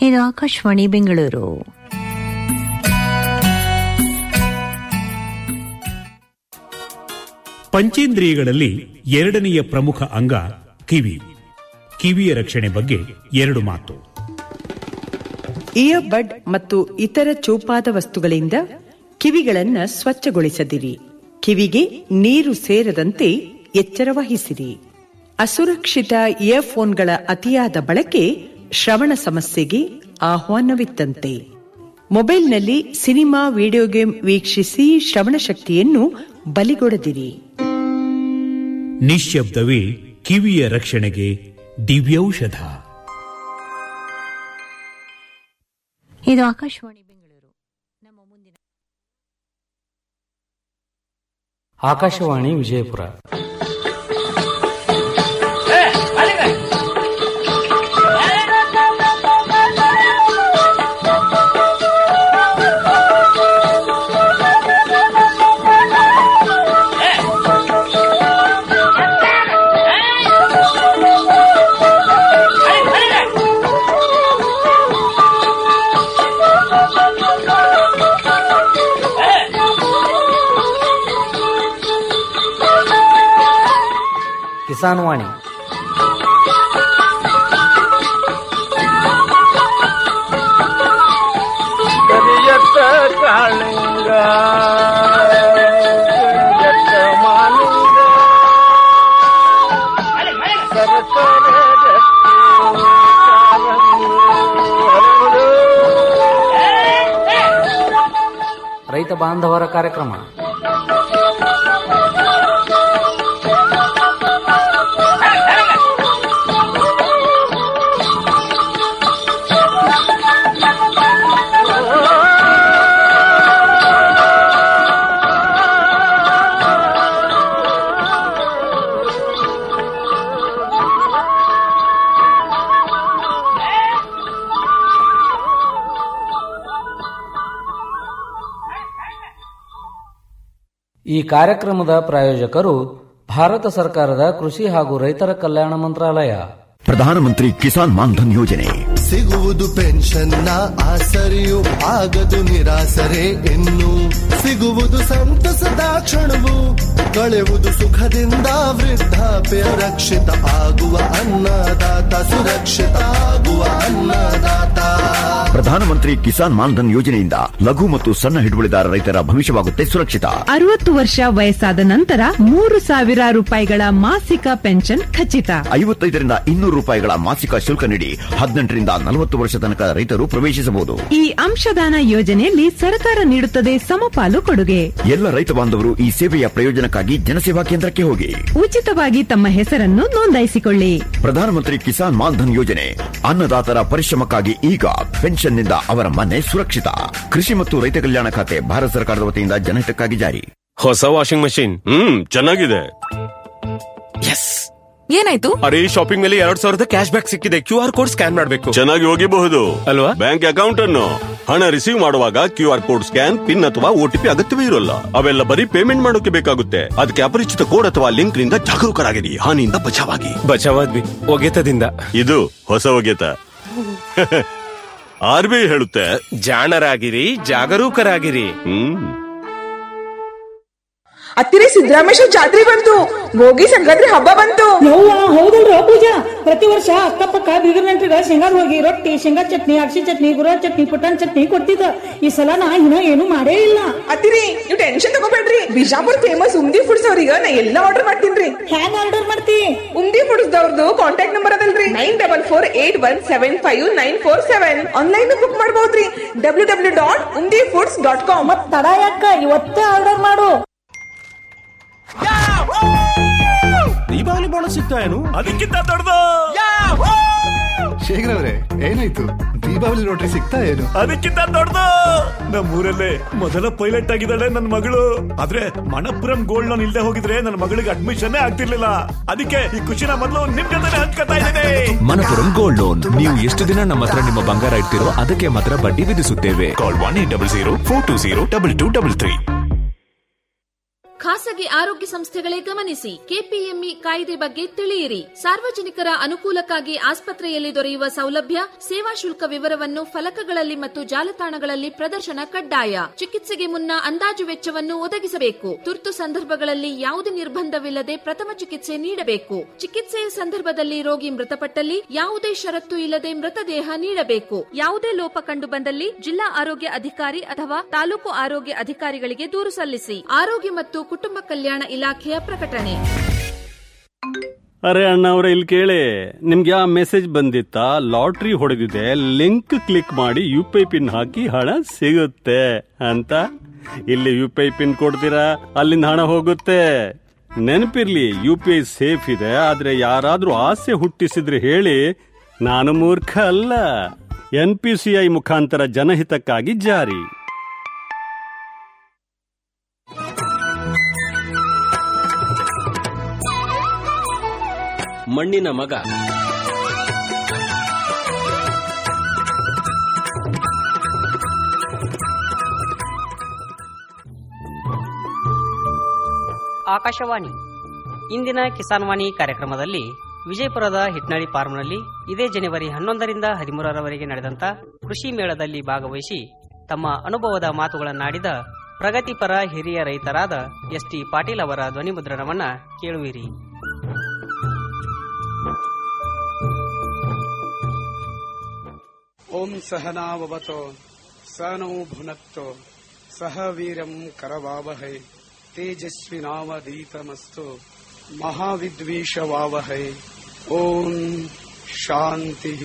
ಇದು ಆಕಾಶವಾಣಿ ಬೆಂಗಳೂರು ಪಂಚೇಂದ್ರಿಯಗಳಲ್ಲಿ ಎರಡನೆಯ ಪ್ರಮುಖ ಅಂಗ ಕಿವಿ ಕಿವಿಯ ರಕ್ಷಣೆ ಬಗ್ಗೆ ಎರಡು ಮಾತು ಇಯರ್ ಬಡ್ ಮತ್ತು ಇತರ ಚೂಪಾದ ವಸ್ತುಗಳಿಂದ ಕಿವಿಗಳನ್ನ ಸ್ವಚ್ಛಗೊಳಿಸದಿರಿ ಕಿವಿಗೆ ನೀರು ಸೇರದಂತೆ ಎಚ್ಚರ ವಹಿಸಿರಿ ಅಸುರಕ್ಷಿತ ಇಯರ್ಫೋನ್ಗಳ ಅತಿಯಾದ ಬಳಕೆ ಶ್ರವಣ ಸಮಸ್ಯೆಗೆ ಆಹ್ವಾನವಿತ್ತಂತೆ ಮೊಬೈಲ್ನಲ್ಲಿ ಸಿನಿಮಾ ವಿಡಿಯೋ ಗೇಮ್ ವೀಕ್ಷಿಸಿ ಶ್ರವಣ ಶಕ್ತಿಯನ್ನು ಬಲಿಗೊಡದಿರಿ ನಿಶ್ಶಬ್ದವೇ ಕಿವಿಯ ರಕ್ಷಣೆಗೆ ದಿವ್ಯೌಷಧ ಇದು ಆಕಾಶವಾಣಿ ಬೆಂಗಳೂರು ನಮ್ಮ ಮುಂದಿನ ಆಕಾಶವಾಣಿ ವಿಜಯಪುರ ಕಿಸಾನ್ ವಾಣಿ ಕರಿಯತ್ತ ಕಾಳಿಂಗ ಕರಿಯತ್ತ ಮಾಲಿಂಗ ಸರಸರ ರತ್ನ ಕಾಲಂದು ಹರಳು. ರೈತ ಬಾಂಧವರ ಕಾರ್ಯಕ್ರಮ ಈ ಕಾರ್ಯಕ್ರಮದ ಪ್ರಾಯೋಜಕರು ಭಾರತ ಸರ್ಕಾರದ ಕೃಷಿ ಹಾಗೂ ರೈತರ ಕಲ್ಯಾಣ ಮಂತ್ರಾಲಯ ಪ್ರಧಾನಮಂತ್ರಿ ಕಿಸಾನ್ ಮಾನ್ಧನ್ ಯೋಜನೆ ಸಿಗುವುದು ಪೆನ್ಷನ್ನ ಆಸರೆಯು ಆಗದು ನಿರಾಸರೆ ಇನ್ನು ಸಿಗುವುದು ಸಂತಸದ ಕ್ಷಣವು ಕಳೆವುದು ಸುಖದಿಂದ ವೃದ್ಧಾಪ್ಯ ರಕ್ಷಿತ ಆಗುವ ಅನ್ನದಾತ ಸುರಕ್ಷಿತ ಆಗುವ ಅನ್ನದಾತ ಪ್ರಧಾನಮಂತ್ರಿ ಕಿಸಾನ್ ಮಾನ್ಧನ್ ಯೋಜನೆಯಿಂದ ಲಘು ಮತ್ತು ಸಣ್ಣ ಹಿಡುವಳಿದಾರ ರೈತರ ಭವಿಷ್ಯವಾಗುತ್ತೆ ಸುರಕ್ಷಿತ ಅರವತ್ತು ವರ್ಷ ವಯಸ್ಸಾದ ನಂತರ ಮೂರು ಸಾವಿರ ರೂಪಾಯಿಗಳ ಮಾಸಿಕ ಪೆನ್ಷನ್ ಖಚಿತ ಐವತ್ತೈದರಿಂದ ಇನ್ನೂರು ರೂಪಾಯಿಗಳ ಮಾಸಿಕ ಶುಲ್ಕ ನೀಡಿ ಹದಿನೆಂಟರಿಂದ ನಲವತ್ತು ವರ್ಷ ತನಕ ರೈತರು ಪ್ರವೇಶಿಸಬಹುದು ಈ ಅಂಶದಾನ ಯೋಜನೆಯಲ್ಲಿ ಸರ್ಕಾರ ನೀಡುತ್ತದೆ ಸಮಪಾಲು ಕೊಡುಗೆ ಎಲ್ಲ ರೈತ ಬಾಂಧವರು ಈ ಸೇವೆಯ ಪ್ರಯೋಜನಕ್ಕಾಗಿ ಜನಸೇವಾ ಕೇಂದ್ರಕ್ಕೆ ಹೋಗಿ ಉಚಿತವಾಗಿ ತಮ್ಮ ಹೆಸರನ್ನು ನೋಂದಾಯಿಸಿಕೊಳ್ಳಿ ಪ್ರಧಾನಮಂತ್ರಿ ಕಿಸಾನ್ ಮಾನ್ಧನ್ ಯೋಜನೆ ಅನ್ನದಾತರ ಪರಿಶ್ರಮಕ್ಕಾಗಿ ಈಗ ಪೆನ್ಷನ್ನಿಂದ ಅವರ ಮನೆ ಸುರಕ್ಷಿತ ಕೃಷಿ ಮತ್ತು ರೈತ ಕಲ್ಯಾಣ ಖಾತೆ ಭಾರತ ಸರ್ಕಾರದ ವತಿಯಿಂದ ಜನಹಿತಕ್ಕಾಗಿ ಜಾರಿ ಹೊಸ ವಾಷಿಂಗ್ ಮಷಿನ್ ಹ್ಮ್ ಚೆನ್ನಾಗಿದೆ ಎಸ್ ಏನಾಯ್ತು ಅರೆ ಶಾಪಿಂಗ್ ಮೇಲೆ ಎರಡ್ ಸಾವಿರದ ಕ್ಯಾಶ್ ಬ್ಯಾಕ್ ಸಿಕ್ಕಿದೆ ಕ್ಯೂ ಆರ್ ಕೋಡ್ ಸ್ಕ್ಯಾನ್ ಮಾಡಬೇಕು ಚೆನ್ನಾಗಿ ಹೋಗಿಬಹುದು ಅಲ್ವಾ ಬ್ಯಾಂಕ್ ಅಕೌಂಟ್ ಅನ್ನು ಹಣ ರಿಸೀವ್ ಮಾಡುವಾಗ Q R code scan pin ಅಥವಾ ಓಟಿಪಿ ಅಗತ್ಯವೇ ಇರೋಲ್ಲ ಅವೆಲ್ಲ ಬರೀ ಪೇಮೆಂಟ್ ಮಾಡೋಕೆ ಬೇಕಾಗುತ್ತೆ ಅದಕ್ಕೆ ಅಪರಿಚಿತ ಕೋಡ್ ಅಥವಾ ಲಿಂಕ್ ನಿಂದ ಜಾಗರೂಕರಾಗಿರಿ ಹಾನಿಯಿಂದ ಬಚಾವಾಗಿ ಬಚಾವಾದ್ವಿ ಒಗೆತದಿಂದ ಇದು ಹೊಸ ಒಗೆತ ಆರ್ ಬಿ ಐ ಹೇಳುತ್ತೆ ಜಾಣರಾಗಿರಿ ಜಾಗರೂಕರಾಗಿರಿ ಹ್ಮ್ ಹತ್ತಿರ ಸಿದ್ದರಾಮೇಶ್ವರ ಜಾತ್ರೆ ಬಂತು ಭೋಗಿ ಸಂಕ್ರಾಂತಿ ಹಬ್ಬ ಬಂತು ಹೌದಲ್ರ ಪೂಜಾ ಪ್ರತಿ ವರ್ಷ ಅಕ್ಕಪಕ್ಕ ಬೀಗರ್ ನೆಂಟ್ರಿಗ ಶೇಂಗಾದ ಹೋಗಿ ರೊಟ್ಟಿ ಶೇಂಗಾ ಚಟ್ನಿ ಅಕ್ಷಿ ಚಟ್ನಿ ಗುರ ಚಟ್ನಿ ಪುಟಾಣಿ ಚಟ್ನಿ ಕೊಡ್ತಿದ್ದ ಈ ಸಲ ನಾ ಇನ್ನ ಏನು ಮಾಡೇ ಇಲ್ಲ ಅತ್ತಿರಿ ನೀವು ಟೆನ್ಷನ್ ತಗೋಬೇಡ್ರಿ ಬಿಜಾಪುರ್ ಫೇಮಸ್ ಉಮ್ದಿ ಫುಡ್ಸ್ ಅವ್ರಿಗೆ ನಾ ಎಲ್ಲ ಆರ್ಡರ್ ಮಾಡ್ತೀನ್ರಿ ಹ್ಯಾಂಗ ಆರ್ಡರ್ ಮಾಡ್ತಿ ಉಮ್ದಿ ಫುಡ್ಸ್ ದವ್ರದ್ದು ಕಾಂಟ್ಯಾಕ್ಟ್ ನಂಬರ್ ಅದಲ್ರಿ nine double four eight one seven five nine four seven online book ಮಾಡಬಹುದ್ರಿ W W dot Umdi foods dot com ಮತ್ ತಡ ಯಾಕ ಇವತ್ತೇ ಆರ್ಡರ್ ಮಾಡು ದೀಪಾವಳಿ ಬೋನಸ್ ಸಿಗ್ತಾ ಏನು ಅದಕ್ಕಿಂತ ದೊಡ್ಡದು ಶೇಖರ್ ಅವ್ರೆ ಏನಾಯ್ತು ದೀಪಾವಳಿ ಲಾಟ್ರಿ ಸಿಗ್ತಾ ಏನು ಅದಕ್ಕಿಂತ ದೊಡ್ಡದು ನಮ್ಮೂರಲ್ಲೇ ಮೊದಲ ಪೈಲಟ್ ಆಗಿದ್ದಾಳೆ ನನ್ನ ಮಗಳು ಆದ್ರೆ ಮಣಪುರಂ ಗೋಲ್ಡ್ ಲೋನ್ ಇಲ್ದೆ ಹೋಗಿದ್ರೆ ನನ್ನ ಮಗಳಿಗೆ ಅಡ್ಮಿಷನ್ ಆಗ್ತಿರ್ಲಿಲ್ಲ ಅದಕ್ಕೆ ಈ ಖುಷಿನ ಮೊದಲು ನಿಮ್ ಜೊತೆ ಹಂಚ್ಕೊತಾ ಇದ್ದೇನೆ ಮನಪುರಂ ಗೋಲ್ಡ್ ಲೋನ್ ನೀವು ಎಷ್ಟು ದಿನ ನಮ್ಮ ಹತ್ರ ನಿಮ್ಮ ಬಂಗಾರ ಇಡ್ತಿರೋ ಅದಕ್ಕೆ ಮಾತ್ರ ಬಡ್ಡಿ ವಿಧಿಸುತ್ತೇವೆ call one eight double zero four two zero double two double three ಖಾಸಗಿ ಆರೋಗ್ಯ ಸಂಸ್ಥೆಗಳೇ ಗಮನಿಸಿ ಕೆಪಿಎಂಇ ಕಾಯ್ದೆ ಬಗ್ಗೆ ತಿಳಿಯಿರಿ ಸಾರ್ವಜನಿಕರ ಅನುಕೂಲಕ್ಕಾಗಿ ಆಸ್ಪತ್ರೆಯಲ್ಲಿ ದೊರೆಯುವ ಸೌಲಭ್ಯ ಸೇವಾ ಶುಲ್ಕ ವಿವರವನ್ನು ಫಲಕಗಳಲ್ಲಿ ಮತ್ತು ಜಾಲತಾಣಗಳಲ್ಲಿ ಪ್ರದರ್ಶನ ಕಡ್ಡಾಯ ಚಿಕಿತ್ಸೆಗೆ ಮುನ್ನ ಅಂದಾಜು ವೆಚ್ಚವನ್ನು ಒದಗಿಸಬೇಕು ತುರ್ತು ಸಂದರ್ಭಗಳಲ್ಲಿ ಯಾವುದೇ ನಿರ್ಬಂಧವಿಲ್ಲದೆ ಪ್ರಥಮ ಚಿಕಿತ್ಸೆ ನೀಡಬೇಕು ಚಿಕಿತ್ಸೆಯ ಸಂದರ್ಭದಲ್ಲಿ ರೋಗಿ ಮೃತಪಟ್ಟಲ್ಲಿ ಯಾವುದೇ ಷರತ್ತು ಇಲ್ಲದೆ ಮೃತದೇಹ ನೀಡಬೇಕು ಯಾವುದೇ ಲೋಪ ಕಂಡು ಬಂದಲ್ಲಿ ಜಿಲ್ಲಾ ಆರೋಗ್ಯ ಅಧಿಕಾರಿ ಅಥವಾ ತಾಲೂಕು ಆರೋಗ್ಯ ಅಧಿಕಾರಿಗಳಿಗೆ ದೂರು ಸಲ್ಲಿಸಿ ಆರೋಗ್ಯ ಮತ್ತು ಕುಟುಂಬ ಕಲ್ಯಾಣ ಇಲಾಖೆಯ ಪ್ರಕಟಣೆ ಅರೆ ಅಣ್ಣ ಅವ್ರೆ ಇಲ್ಲಿ ಕೇಳಿ ನಿಮ್ಗೆ ಆ ಮೆಸೇಜ್ ಬಂದಿತ್ತಾ ಲಾಟ್ರಿ ಹೊಡೆದಿದೆ ಲಿಂಕ್ ಕ್ಲಿಕ್ ಮಾಡಿ ಯು ಪಿ ಐ ಪಿನ್ ಹಾಕಿ ಹಣ ಸಿಗುತ್ತೆ ಅಂತ ಇಲ್ಲಿ ಯು ಪಿ ಐ ಪಿನ್ ಕೊಡ್ತೀರಾ ಅಲ್ಲಿಂದ ಹಣ ಹೋಗುತ್ತೆ ನೆನಪಿರ್ಲಿ ಯು ಪಿ ಐ ಸೇಫ್ ಇದೆ ಆದ್ರೆ ಯಾರಾದ್ರೂ ಆಸೆ ಹುಟ್ಟಿಸಿದ್ರೆ ಹೇಳಿ ನಾನು ಮೂರ್ಖ ಅಲ್ಲ ಎನ್ ಪಿ ಸಿ ಐ ಮುಖಾಂತರ ಜನಹಿತಕ್ಕಾಗಿ ಜಾರಿ ಮಣ್ಣಿನ ಮಗ ಆಕಾಶವಾಣಿ ಇಂದಿನ ಕಿಸಾನ್ ವಾಣಿ ಕಾರ್ಯಕ್ರಮದಲ್ಲಿ ವಿಜಯಪುರದ ಹಿಟ್ನಳ್ಳಿ ಫಾರ್ಮ್ನಲ್ಲಿ ಇದೇ ಜನವರಿ ಹನ್ನೊಂದರಿಂದ ಹದಿಮೂರರವರೆಗೆ ನಡೆದಂತ ಕೃಷಿ ಮೇಳದಲ್ಲಿ ಭಾಗವಹಿಸಿ ತಮ್ಮ ಅನುಭವದ ಮಾತುಗಳನ್ನಾಡಿದ ಪ್ರಗತಿಪರ ಹಿರಿಯ ರೈತರಾದ ಎಸ್ ಟಿ ಪಾಟೀಲ್ ಅವರ ಧ್ವನಿಮುದ್ರಣವನ್ನ ಕೇಳುವಿರಿ ಓಂ ಸಹನಾವವತೋ ಸ ನೋ ಭುನಕ್ತೋ ಸಹ ವೀರಂ ಕರವಾವಹೈ ತೇಜಸ್ವಿನಾವದೀತಮಸ್ತು ಮಹಾವಿದ್ವೇಷವಾವಹೈ ಓಂ ಶಾಂತಿ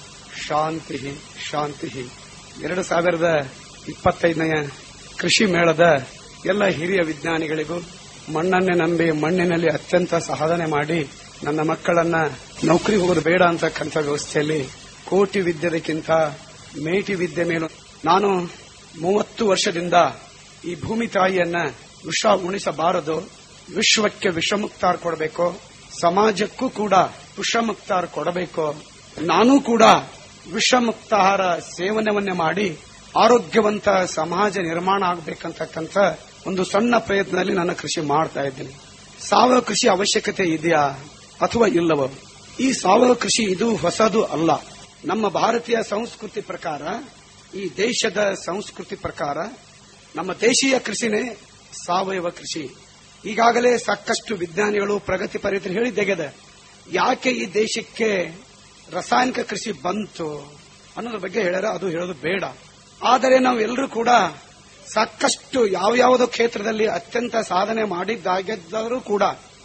ಶಾಂತಿ ಶಾಂತಿ ಎರಡು ಸಾವಿರದ ಇಪ್ಪತ್ತೈದನೆಯ ಕೃಷಿ ಮೇಳದ ಎಲ್ಲ ಹಿರಿಯ ವಿಜ್ಞಾನಿಗಳಿಗೂ ಮಣ್ಣನ್ನೇ ನಂಬಿ ಮಣ್ಣಿನಲ್ಲಿ ಅತ್ಯಂತ ಸಾಧನೆ ಮಾಡಿ ನನ್ನ ಮಕ್ಕಳನ್ನ ನೌಕರಿ ಹೋಗೋದು ಬೇಡ ಅಂತಕ್ಕಂಥ ವ್ಯವಸ್ಥೆಯಲ್ಲಿ ಕೋಟಿ ವಿದ್ಯೆದಕ್ಕಿಂತ ಮೇಟಿ ವಿದ್ಯೆ ಮೇಲೂ ನಾನು ಮೂವತ್ತು ವರ್ಷದಿಂದ ಈ ಭೂಮಿ ತಾಯಿಯನ್ನ ವಿಷ ಉಣಿಸಬಾರದು ವಿಶ್ವಕ್ಕೆ ವಿಷಮುಕ್ತಾರ್ ಕೊಡಬೇಕು ಸಮಾಜಕ್ಕೂ ಕೂಡ ವಿಷಮುಕ್ತಾರ್ ಕೊಡಬೇಕು ನಾನು ಕೂಡ ವಿಷಮುಕ್ತಾಹಾರ ಸೇವನೆವನ್ನೇ ಮಾಡಿ ಆರೋಗ್ಯವಂತ ಸಮಾಜ ನಿರ್ಮಾಣ ಆಗಬೇಕಂತಕ್ಕಂಥ ಒಂದು ಸಣ್ಣ ಪ್ರಯತ್ನದಲ್ಲಿ ನಾನು ಕೃಷಿ ಮಾಡ್ತಾ ಇದ್ದೀನಿ ಸಾವಯವ ಕೃಷಿ ಅವಶ್ಯಕತೆ ಇದೆಯಾ ಅಥವಾ ಇಲ್ಲವೋ ಈ ಸಾವಯವ ಕೃಷಿ ಇದು ಹೊಸದು ಅಲ್ಲ ನಮ್ಮ ಭಾರತೀಯ ಸಂಸ್ಕೃತಿ ಪ್ರಕಾರ ಈ ದೇಶದ ಸಂಸ್ಕೃತಿ ಪ್ರಕಾರ ನಮ್ಮ ದೇಶೀಯ ಕೃಷಿನೇ ಸಾವಯವ ಕೃಷಿ ಈಗಾಗಲೇ ಸಾಕಷ್ಟು ವಿಜ್ಞಾನಿಗಳು ಪ್ರಗತಿಪರಿತರು ಹೇಳಿದ್ದೆಗೆದ ಯಾಕೆ ಈ ದೇಶಕ್ಕೆ ರಾಸಾಯನಿಕ ಕೃಷಿ ಬಂತು ಅನ್ನೋದ್ರ ಬಗ್ಗೆ ಹೇಳ್ಯಾರ ಅದು ಹೇಳೋದು ಬೇಡ ಆದರೆ ನಾವು ಎಲ್ಲರೂ ಕೂಡ ಸಾಕಷ್ಟು ಯಾವ ಯಾವುದೋ ಕ್ಷೇತ್ರದಲ್ಲಿ ಅತ್ಯಂತ ಸಾಧನೆ ಮಾಡಿದ್ದಾಗಿದ್ದರೂ ಕೂಡ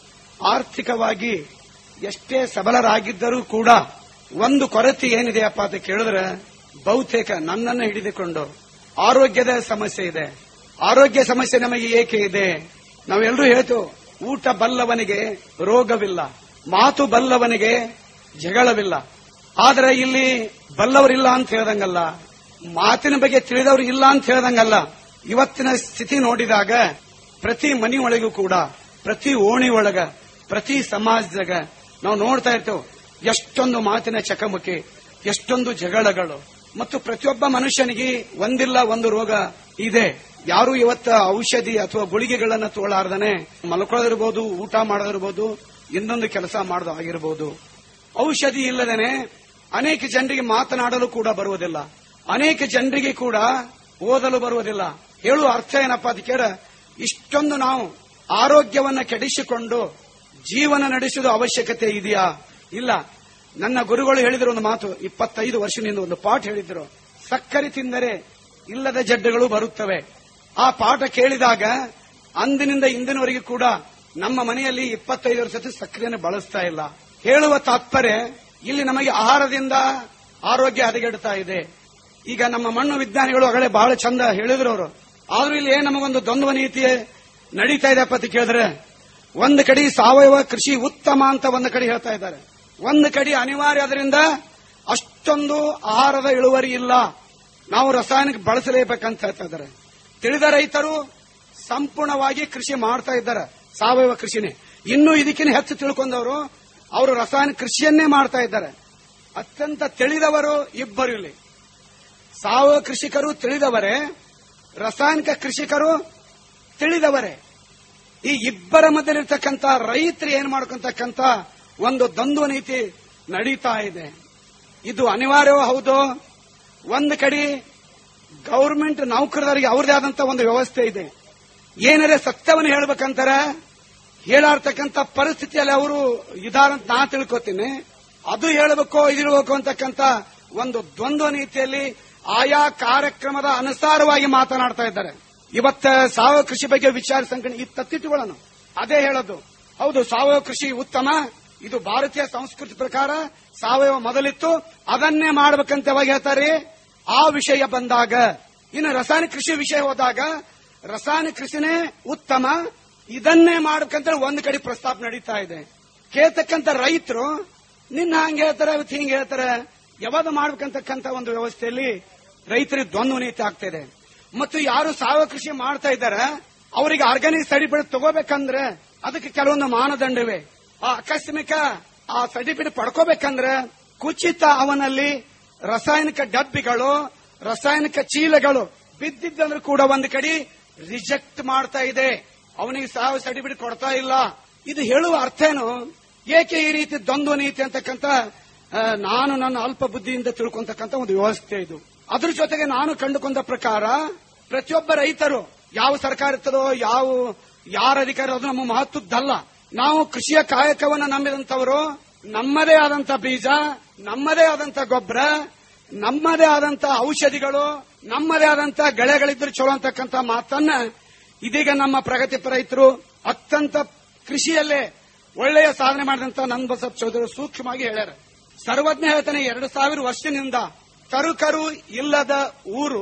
ಆರ್ಥಿಕವಾಗಿ ಎಷ್ಟೇ ಸಬಲರಾಗಿದ್ದರೂ ಕೂಡ ಒಂದು ಕೊರತೆ ಏನಿದೆಯಪ್ಪ ಅಂತ ಕೇಳಿದ್ರೆ ಬಹುತೇಕ ನನ್ನನ್ನು ಹಿಡಿದುಕೊಂಡು ಆರೋಗ್ಯದ ಸಮಸ್ಯೆ ಇದೆ ಆರೋಗ್ಯ ಸಮಸ್ಯೆ ನಮಗೆ ಏಕೆ ಇದೆ ನಾವೆಲ್ಲರೂ ಹೇಳ್ತು ಊಟ ಬಲ್ಲವನಿಗೆ ರೋಗವಿಲ್ಲ ಮಾತು ಬಲ್ಲವನಿಗೆ ಜಗಳವಿಲ್ಲ ಆದರೆ ಇಲ್ಲಿ ಬಲ್ಲವರಿಲ್ಲ ಅಂತ ಹೇಳ್ದಂಗಲ್ಲ ಮಾತಿನ ಬಗ್ಗೆ ತಿಳಿದವರು ಇಲ್ಲ ಅಂತ ಹೇಳ್ದಂಗಲ್ಲ ಇವತ್ತಿನ ಸ್ಥಿತಿ ನೋಡಿದಾಗ ಪ್ರತಿ ಮನೆಯೊಳಗೂ ಕೂಡ ಪ್ರತಿ ಓಣಿ ಒಳಗ ಪ್ರತಿ ಸಮಾಜದಾಗ ನಾವು ನೋಡ್ತಾ ಇರ್ತೇವೆ ಎಷ್ಟೊಂದು ಮಾತಿನ ಚಕಮಕಿ ಎಷ್ಟೊಂದು ಜಗಳಗಳು ಮತ್ತು ಪ್ರತಿಯೊಬ್ಬ ಮನುಷ್ಯನಿಗೆ ಒಂದಿಲ್ಲ ಒಂದು ರೋಗ ಇದೆ ಯಾರು ಇವತ್ತ ಔಷಧಿ ಅಥವಾ ಗುಳಿಗೆಗಳನ್ನ ತೋಳಾರ್ದನೆ ಮಲ್ಕೊಳ್ಳೋದಿರ್ಬೋದು ಊಟ ಮಾಡೋದಿರ್ಬೋದು ಇನ್ನೊಂದು ಕೆಲಸ ಮಾಡೋದು ಆಗಿರ್ಬೋದು ಔಷಧಿ ಇಲ್ಲದೇನೆ ಅನೇಕ ಜನರಿಗೆ ಮಾತನಾಡಲು ಕೂಡ ಬರುವುದಿಲ್ಲ ಅನೇಕ ಜನರಿಗೆ ಕೂಡ ಓದಲು ಬರುವುದಿಲ್ಲ ಹೇಳುವ ಅರ್ಥ ಏನಪ್ಪಾ ಅಂತ ಕೇಳ ಇಷ್ಟೊಂದು ನಾವು ಆರೋಗ್ಯವನ್ನ ಕೆಡಿಸಿಕೊಂಡು ಜೀವನ ನಡೆಸುವುದು ಅವಶ್ಯಕತೆ ಇದೆಯಾ ಇಲ್ಲ ನನ್ನ ಗುರುಗಳು ಹೇಳಿದ್ರು ಒಂದು ಮಾತು ಇಪ್ಪತ್ತೈದು ವರ್ಷದಿಂದ ಒಂದು ಪಾಠ ಹೇಳಿದ್ರು ಸಕ್ಕರೆ ತಿಂದರೆ ಇಲ್ಲದ ಜಡ್ಡುಗಳು ಬರುತ್ತವೆ ಆ ಪಾಠ ಕೇಳಿದಾಗ ಅಂದಿನಿಂದ ಇಂದಿನವರೆಗೆ ಕೂಡ ನಮ್ಮ ಮನೆಯಲ್ಲಿ ಇಪ್ಪತ್ತೈದು ವರ್ಷದ ಸಕ್ಕರೆಯನ್ನು ಬಳಸ್ತಾ ಇಲ್ಲ ಹೇಳುವ ತಾತ್ಪರ್ಯ ಇಲ್ಲಿ ನಮಗೆ ಆಹಾರದಿಂದ ಆರೋಗ್ಯ ಹದಗೆಡ್ತಾ ಇದೆ ಈಗ ನಮ್ಮ ಮಣ್ಣು ವಿಜ್ಞಾನಿಗಳು ಅಗಳೆ ಬಹಳ ಚಂದ ಹೇಳಿದ್ರು ಅವರು ಆದ್ರೂ ಇಲ್ಲಿ ಏನ್ ನಮಗೊಂದು ದ್ವಂದ್ವ ನೀತಿ ನಡೀತಾ ಇದೆ ಅಂತ ಕೇಳಿದ್ರೆ ಒಂದು ಕಡೆ ಸಾವಯವ ಕೃಷಿ ಉತ್ತಮ ಅಂತ ಒಂದು ಕಡೆ ಹೇಳ್ತಾ ಇದ್ದಾರೆ ಒಂದು ಕಡೆ ಅನಿವಾರ್ಯ ಅದರಿಂದ ಅಷ್ಟೊಂದು ಆಹಾರದ ಇಳುವರಿ ಇಲ್ಲ ನಾವು ರಾಸಾಯನಿಕ ಬಳಸಲೇಬೇಕಂತ ಹೇಳ್ತಾ ಇದ್ದಾರೆ ತಿಳಿದ ರೈತರು ಸಂಪೂರ್ಣವಾಗಿ ಕೃಷಿ ಮಾಡ್ತಾ ಇದ್ದಾರೆ ಸಾವಯವ ಕೃಷಿನೇ ಇನ್ನು ಇದಕ್ಕಿಂತ ಹೆಚ್ಚು ತಿಳ್ಕೊಂಡವರು ಅವರು ರಾಸಾಯನಿಕ ಕೃಷಿಯನ್ನೇ ಮಾಡ್ತಾ ಇದ್ದಾರೆ ಅತ್ಯಂತ ತಿಳಿದವರು ಇಬ್ಬರು ಇಲ್ಲಿ ಸಾವಯವ ಕೃಷಿಕರು ತಿಳಿದವರೇ ರಾಸಾಯನಿಕ ಕೃಷಿಕರು ತಿಳಿದವರೇ ಈ ಇಬ್ಬರ ಮಧ್ಯದಲ್ಲಿರ್ತಕ್ಕಂಥ ರೈತರು ಏನ್ ಮಾಡ್ಕೊಂತಕ್ಕಂಥ ಒಂದು ದ್ವಂದ್ವ ನೀತಿ ನಡೀತಾ ಇದೆ ಇದು ಅನಿವಾರ್ಯವೂ ಹೌದು ಒಂದು ಕಡೆ ಗೌರ್ಮೆಂಟ್ ನೌಕರರಿಗೆ ಅವ್ರದೇ ಆದಂತ ಒಂದು ವ್ಯವಸ್ಥೆ ಇದೆ ಏನಾರೆ ಸತ್ಯವನ್ನು ಹೇಳ್ಬೇಕಂತಾರೆ ಹೇಳಾಡ್ತಕ್ಕಂಥ ಪರಿಸ್ಥಿತಿಯಲ್ಲಿ ಅವರು ಇದಾರಂತ ನಾ ತಿಳ್ಕೊತೀನಿ ಅದು ಹೇಳಬೇಕು ಇದಿರಬೇಕು ಅಂತಕ್ಕಂಥ ಒಂದು ದ್ವಂದ್ವ ನೀತಿಯಲ್ಲಿ ಆಯಾ ಕಾರ್ಯಕ್ರಮದ ಅನುಸಾರವಾಗಿ ಮಾತನಾಡ್ತಾ ಇದ್ದಾರೆ ಇವತ್ತ ಸಾವಯವ ಕೃಷಿ ಬಗ್ಗೆ ವಿಚಾರ ಸಂಕಣ ಈ ತತ್ತಿಟ್ಟುಗಳನ್ನು ಅದೇ ಹೇಳೋದು ಹೌದು ಸಾವಯವ ಕೃಷಿ ಉತ್ತಮ ಇದು ಭಾರತೀಯ ಸಂಸ್ಕೃತಿ ಪ್ರಕಾರ ಸಾವಯವ ಮೊದಲಿತ್ತು ಅದನ್ನೇ ಮಾಡ್ಬೇಕಂತ ಯಾವಾಗ ಹೇಳ್ತಾರೆ ಆ ವಿಷಯ ಬಂದಾಗ ಇನ್ನು ರಾಸಾಯನಿಕ ಕೃಷಿ ವಿಷಯ ಹೋದಾಗ ರಾಸಾಯನಿಕ ಕೃಷಿನೇ ಉತ್ತಮ ಇದನ್ನೇ ಮಾಡ್ಬೇಕಂತ ಒಂದ್ ಕಡೆ ಪ್ರಸ್ತಾಪ ನಡೀತಾ ಇದೆ ಕೇಳ್ತಕ್ಕಂಥ ರೈತರು ನಿನ್ನ ಹಂಗೆ ಹೇಳ್ತಾರೆ ಇವತ್ತು ಹಿಂಗೆ ಹೇಳ್ತಾರೆ ಯಾವಾಗ ಮಾಡ್ಬೇಕಂತಕ್ಕಂಥ ಒಂದು ವ್ಯವಸ್ಥೆಯಲ್ಲಿ ರೈತರಿಗೆ ದ್ವಂದ್ವ ನೀತಿ ಆಗ್ತಿದೆ ಮತ್ತು ಯಾರು ಸಾವಯವ ಕೃಷಿ ಮಾಡ್ತಾ ಇದ್ದಾರೆ ಅವರಿಗೆ ಆರ್ಗ್ಯಾನಿಕ್ ಸರ್ಟಿಫಿಕೇಟ್ ತಗೋಬೇಕಂದ್ರೆ ಅದಕ್ಕೆ ಕೆಲವೊಂದು ಮಾನದಂಡವಿವೆ ಆ ಆಕಸ್ಮಿಕ ಆ ಸರ್ಟಿಫಿಕೇಟ್ ಪಡ್ಕೋಬೇಕಂದ್ರೆ ಕುಚಿತ ಅವನಲ್ಲಿ ರಾಸಾಯನಿಕ ಡಬ್ಬಿಗಳು ರಾಸಾಯನಿಕ ಚೀಲಗಳು ಬಿದ್ದಿದ್ದಂದ್ರೂ ಕೂಡ ಒಂದು ಕಡೆ ರಿಜೆಕ್ಟ್ ಮಾಡ್ತಾ ಇದೆ ಅವನಿಗೆ ಸಾವು ಸರ್ಟಿಫಿಕೇಟ್ ಕೊಡ್ತಾ ಇಲ್ಲ ಇದು ಹೇಳುವ ಅರ್ಥ ಏನು ಏಕೆ ಈ ರೀತಿ ದ್ವಂದ್ವ ನೀತಿ ಅಂತಕ್ಕಂಥ ಆ, ನಾನು ನನ್ನ ಅಲ್ಪ ಬುದ್ಧಿಯಿಂದ ತಿಳ್ಕೊಂತಕ್ಕಂಥ ಒಂದು ವ್ಯವಸ್ಥೆ ಇದು ಅದ್ರ ಜೊತೆಗೆ ನಾನು ಕಂಡುಕೊಂಡ ಪ್ರಕಾರ ಪ್ರತಿಯೊಬ್ಬ ರೈತರು ಯಾವ ಸರ್ಕಾರ ಇರ್ತದೋ ಯಾವ ಯಾರ ಅಧಿಕಾರ ಅದು ನಮ್ಮ ಮಹತ್ವದ್ದಲ್ಲ ನಾವು ಕೃಷಿಯ ಕಾಯಕವನ್ನು ನಂಬಿದಂತವರು ನಮ್ಮದೇ ಆದಂತ ಬೀಜ ನಮ್ಮದೇ ಆದಂತ ಗೊಬ್ಬರ ನಮ್ಮದೇ ಆದಂತ ಔಷಧಿಗಳು ನಮ್ಮದೇ ಆದಂತ ಗೆಳೆಗಳಿದ್ರು ಚಲೋ ಅಂತಕ್ಕಂಥ ಮಾತನ್ನ ಇದೀಗ ನಮ್ಮ ಪ್ರಗತಿಪರ ರೈತರು ಅತ್ಯಂತ ಕೃಷಿಯಲ್ಲೇ ಒಳ್ಳೆಯ ಸಾಧನೆ ಮಾಡಿದಂತ ನನ್ ಬಸಪ್ಪ ಚೌಧರಿ ಸೂಕ್ಷ್ಮವಾಗಿ ಹೇಳ್ಯಾರ ಸರ್ವಜ್ಞ ಹೇಳ್ತಾನೆ ಎರಡು ಸಾವಿರ ವರ್ಷದಿಂದ ತರುಕರು ಇಲ್ಲದ ಊರು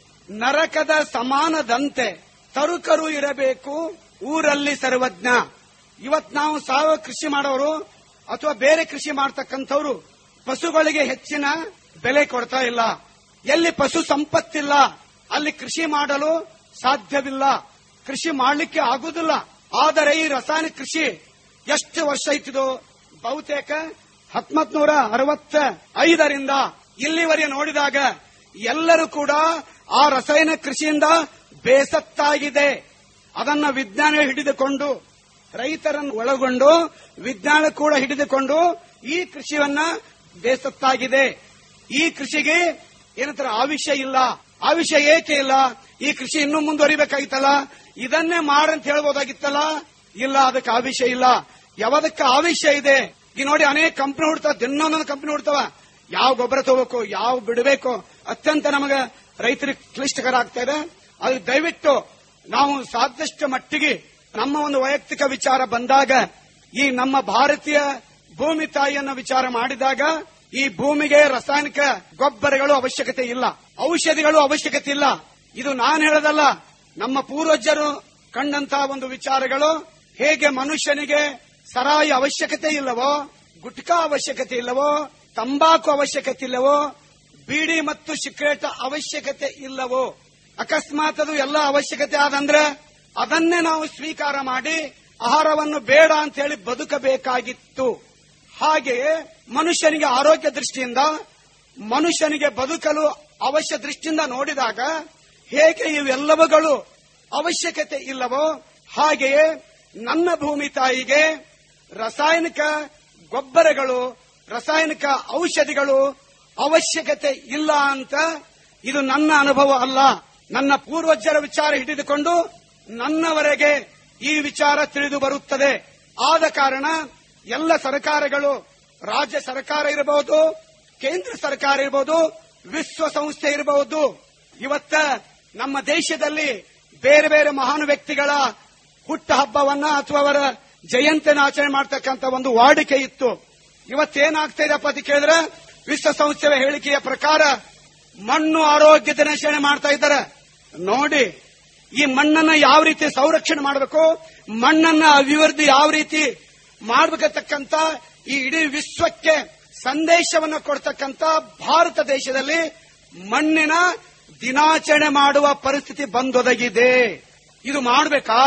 ನರಕದ ಸಮಾನದಂತೆ ತರುಕರು ಇರಬೇಕು ಊರಲ್ಲಿ ಸರ್ವಜ್ಞ ಇವತ್ ನಾವು ಸಾವಯವ ಕೃಷಿ ಮಾಡೋರು ಅಥವಾ ಬೇರೆ ಕೃಷಿ ಮಾಡ್ತಕ್ಕಂಥವ್ರು ಪಶುಗಳಿಗೆ ಹೆಚ್ಚಿನ ಬೆಲೆ ಕೊಡ್ತಾ ಇಲ್ಲ ಎಲ್ಲಿ ಪಶು ಸಂಪತ್ತಿಲ್ಲ ಅಲ್ಲಿ ಕೃಷಿ ಮಾಡಲು ಸಾಧ್ಯವಿಲ್ಲ ಕೃಷಿ ಮಾಡಲಿಕ್ಕೆ ಆಗುದಿಲ್ಲ ಆದರೆ ಈ ರಾಸಾಯನಿಕ ಕೃಷಿ ಎಷ್ಟು ವರ್ಷ ಇಟ್ಟಿದು ಬಹುತೇಕ ಹತ್ತೊಂಬತ್ ನೂರ ಅರವತ್ತ ಐದರಿಂದ ಇಲ್ಲಿವರೆಗೆ ನೋಡಿದಾಗ ಎಲ್ಲರೂ ಕೂಡ ಆ ರಾಸಾಯನಿಕ ಕೃಷಿಯಿಂದ ಬೇಸತ್ತಾಗಿದೆ ಅದನ್ನ ವಿಜ್ಞಾನ ಹಿಡಿದುಕೊಂಡು ರೈತರನ್ನು ಒಳಗೊಂಡು ವಿಜ್ಞಾನ ಕೂಡ ಹಿಡಿದುಕೊಂಡು ಈ ಕೃಷಿಯನ್ನ ಬೇಸತ್ತಾಗಿದೆ ಈ ಕೃಷಿಗೆ ಏನಂತಾರೆ ಆವಿಷ್ಯ ಇಲ್ಲ ಆವಿಷ್ಯ ಏಕೆ ಇಲ್ಲ ಈ ಕೃಷಿ ಇನ್ನೂ ಮುಂದುವರಿಬೇಕಾಗಿತ್ತಲ್ಲ ಇದನ್ನೇ ಮಾಡಂತ ಹೇಳ್ಬೋದಾಗಿತ್ತಲ್ಲ ಇಲ್ಲ ಅದಕ್ಕೆ ಆವಿಷ್ಯ ಇಲ್ಲ ಯಾವದಕ್ಕೆ ಆವಿಷ್ಯ ಇದೆ ಈ ನೋಡಿ ಅನೇಕ ಕಂಪನಿ ಹುಡ್ತಾವ ದಿನೊಂದೊಂದು ಕಂಪನಿ ಹುಡ್ತಾವ ಯಾವ ಗೊಬ್ಬರ ತಗೋಬೇಕು ಯಾವ ಬಿಡಬೇಕು ಅತ್ಯಂತ ನಮಗ ರೈತರಿಗೆ ಕ್ಲಿಷ್ಟಕರ ಆಗ್ತಾ ಇದೆ ಅದು ದಯವಿಟ್ಟು ನಾವು ಸಾಧ್ಯಷ್ಟು ಮಟ್ಟಿಗೆ ನಮ್ಮ ಒಂದು ವೈಯಕ್ತಿಕ ವಿಚಾರ ಬಂದಾಗ ಈ ನಮ್ಮ ಭಾರತೀಯ ಭೂಮಿ ತಾಯಿಯನ್ನ ವಿಚಾರ ಮಾಡಿದಾಗ ಈ ಭೂಮಿಗೆ ರಾಸಾಯನಿಕ ಗೊಬ್ಬರಗಳು ಅವಶ್ಯಕತೆ ಇಲ್ಲ ಔಷಧಿಗಳು ಅವಶ್ಯಕತೆ ಇಲ್ಲ ಇದು ನಾನು ಹೇಳದಲ್ಲ ನಮ್ಮ ಪೂರ್ವಜರು ಕಂಡಂತಹ ಒಂದು ವಿಚಾರಗಳು ಹೇಗೆ ಮನುಷ್ಯನಿಗೆ ಸರಾಯಿ ಅವಶ್ಯಕತೆ ಇಲ್ಲವೋ ಗುಟ್ಕಾ ಅವಶ್ಯಕತೆ ಇಲ್ಲವೋ ತಂಬಾಕು ಅವಶ್ಯಕತೆ ಇಲ್ಲವೋ ಬೀಡಿ ಮತ್ತು ಸಿಗರೇಟ್ ಅವಶ್ಯಕತೆ ಇಲ್ಲವೋ ಅಕಸ್ಮಾತ್ ಅದು ಎಲ್ಲ ಅವಶ್ಯಕತೆ ಆದಂದ್ರೆ ಅದನ್ನೇ ನಾವು ಸ್ವೀಕಾರ ಮಾಡಿ ಆಹಾರವನ್ನು ಬೇಡ ಅಂತ ಹೇಳಿ ಬದುಕಬೇಕಾಗಿತ್ತು ಹಾಗೆಯೇ ಮನುಷ್ಯನಿಗೆ ಆರೋಗ್ಯ ದೃಷ್ಟಿಯಿಂದ ಮನುಷ್ಯನಿಗೆ ಬದುಕಲು ಅವಶ್ಯ ದೃಷ್ಟಿಯಿಂದ ನೋಡಿದಾಗ ಹೇಗೆ ಇವೆಲ್ಲವುಗಳು ಅವಶ್ಯಕತೆ ಇಲ್ಲವೋ ಹಾಗೆಯೇ ನನ್ನ ಭೂಮಿ ತಾಯಿಗೆ ರಾಸಾಯನಿಕ ಗೊಬ್ಬರಗಳು ರಾಸಾಯನಿಕ ಔಷಧಿಗಳು ಅವಶ್ಯಕತೆ ಇಲ್ಲ ಅಂತ ಇದು ನನ್ನ ಅನುಭವ ಅಲ್ಲ ನನ್ನ ಪೂರ್ವಜರ ವಿಚಾರ ಹಿಡಿದುಕೊಂಡು ನನ್ನವರೆಗೆ ಈ ವಿಚಾರ ತಿಳಿದು ಬರುತ್ತದೆ ಆದ ಕಾರಣ ಎಲ್ಲ ಸರ್ಕಾರಗಳು ರಾಜ್ಯ ಸರ್ಕಾರ ಇರಬಹುದು ಕೇಂದ್ರ ಸರ್ಕಾರ ಇರಬಹುದು ವಿಶ್ವಸಂಸ್ಥೆ ಇರಬಹುದು ಇವತ್ತ ನಮ್ಮ ದೇಶದಲ್ಲಿ ಬೇರೆ ಬೇರೆ ಮಹಾನ್ ವ್ಯಕ್ತಿಗಳ ಹುಟ್ಟ ಹಬ್ಬವನ್ನ ಅಥವಾ ಅವರ ಜಯಂತಿಯನ್ನು ಆಚರಣೆ ಮಾಡ್ತಕ್ಕಂಥ ಒಂದು ವಾಡಿಕೆ ಇತ್ತು ಇವತ್ತೇನಾಗ್ತಾ ಇದೆಪ್ಪ ಅಂತ ಕೇಳಿದ್ರೆ ವಿಶ್ವಸಂಸ್ಥೆಯ ಹೇಳಿಕೆಯ ಪ್ರಕಾರ ಮಣ್ಣು ಆರೋಗ್ಯ ದಿನಾಚರಣೆ ಮಾಡ್ತಾ ಇದ್ದಾರೆ ನೋಡಿ ಈ ಮಣ್ಣನ್ನ ಯಾವ ರೀತಿ ಸಂರಕ್ಷಣೆ ಮಾಡಬೇಕು ಮಣ್ಣನ್ನ ಅಭಿವೃದ್ಧಿ ಯಾವ ರೀತಿ ಮಾಡಬೇಕಂತಕ್ಕಂತ ಈ ಇಡೀ ವಿಶ್ವಕ್ಕೆ ಸಂದೇಶವನ್ನು ಕೊಡ್ತಕ್ಕಂತ ಭಾರತ ದೇಶದಲ್ಲಿ ಮಣ್ಣಿನ ದಿನಾಚರಣೆ ಮಾಡುವ ಪರಿಸ್ಥಿತಿ ಬಂದೊದಗಿದೆ ಇದು ಮಾಡಬೇಕಾ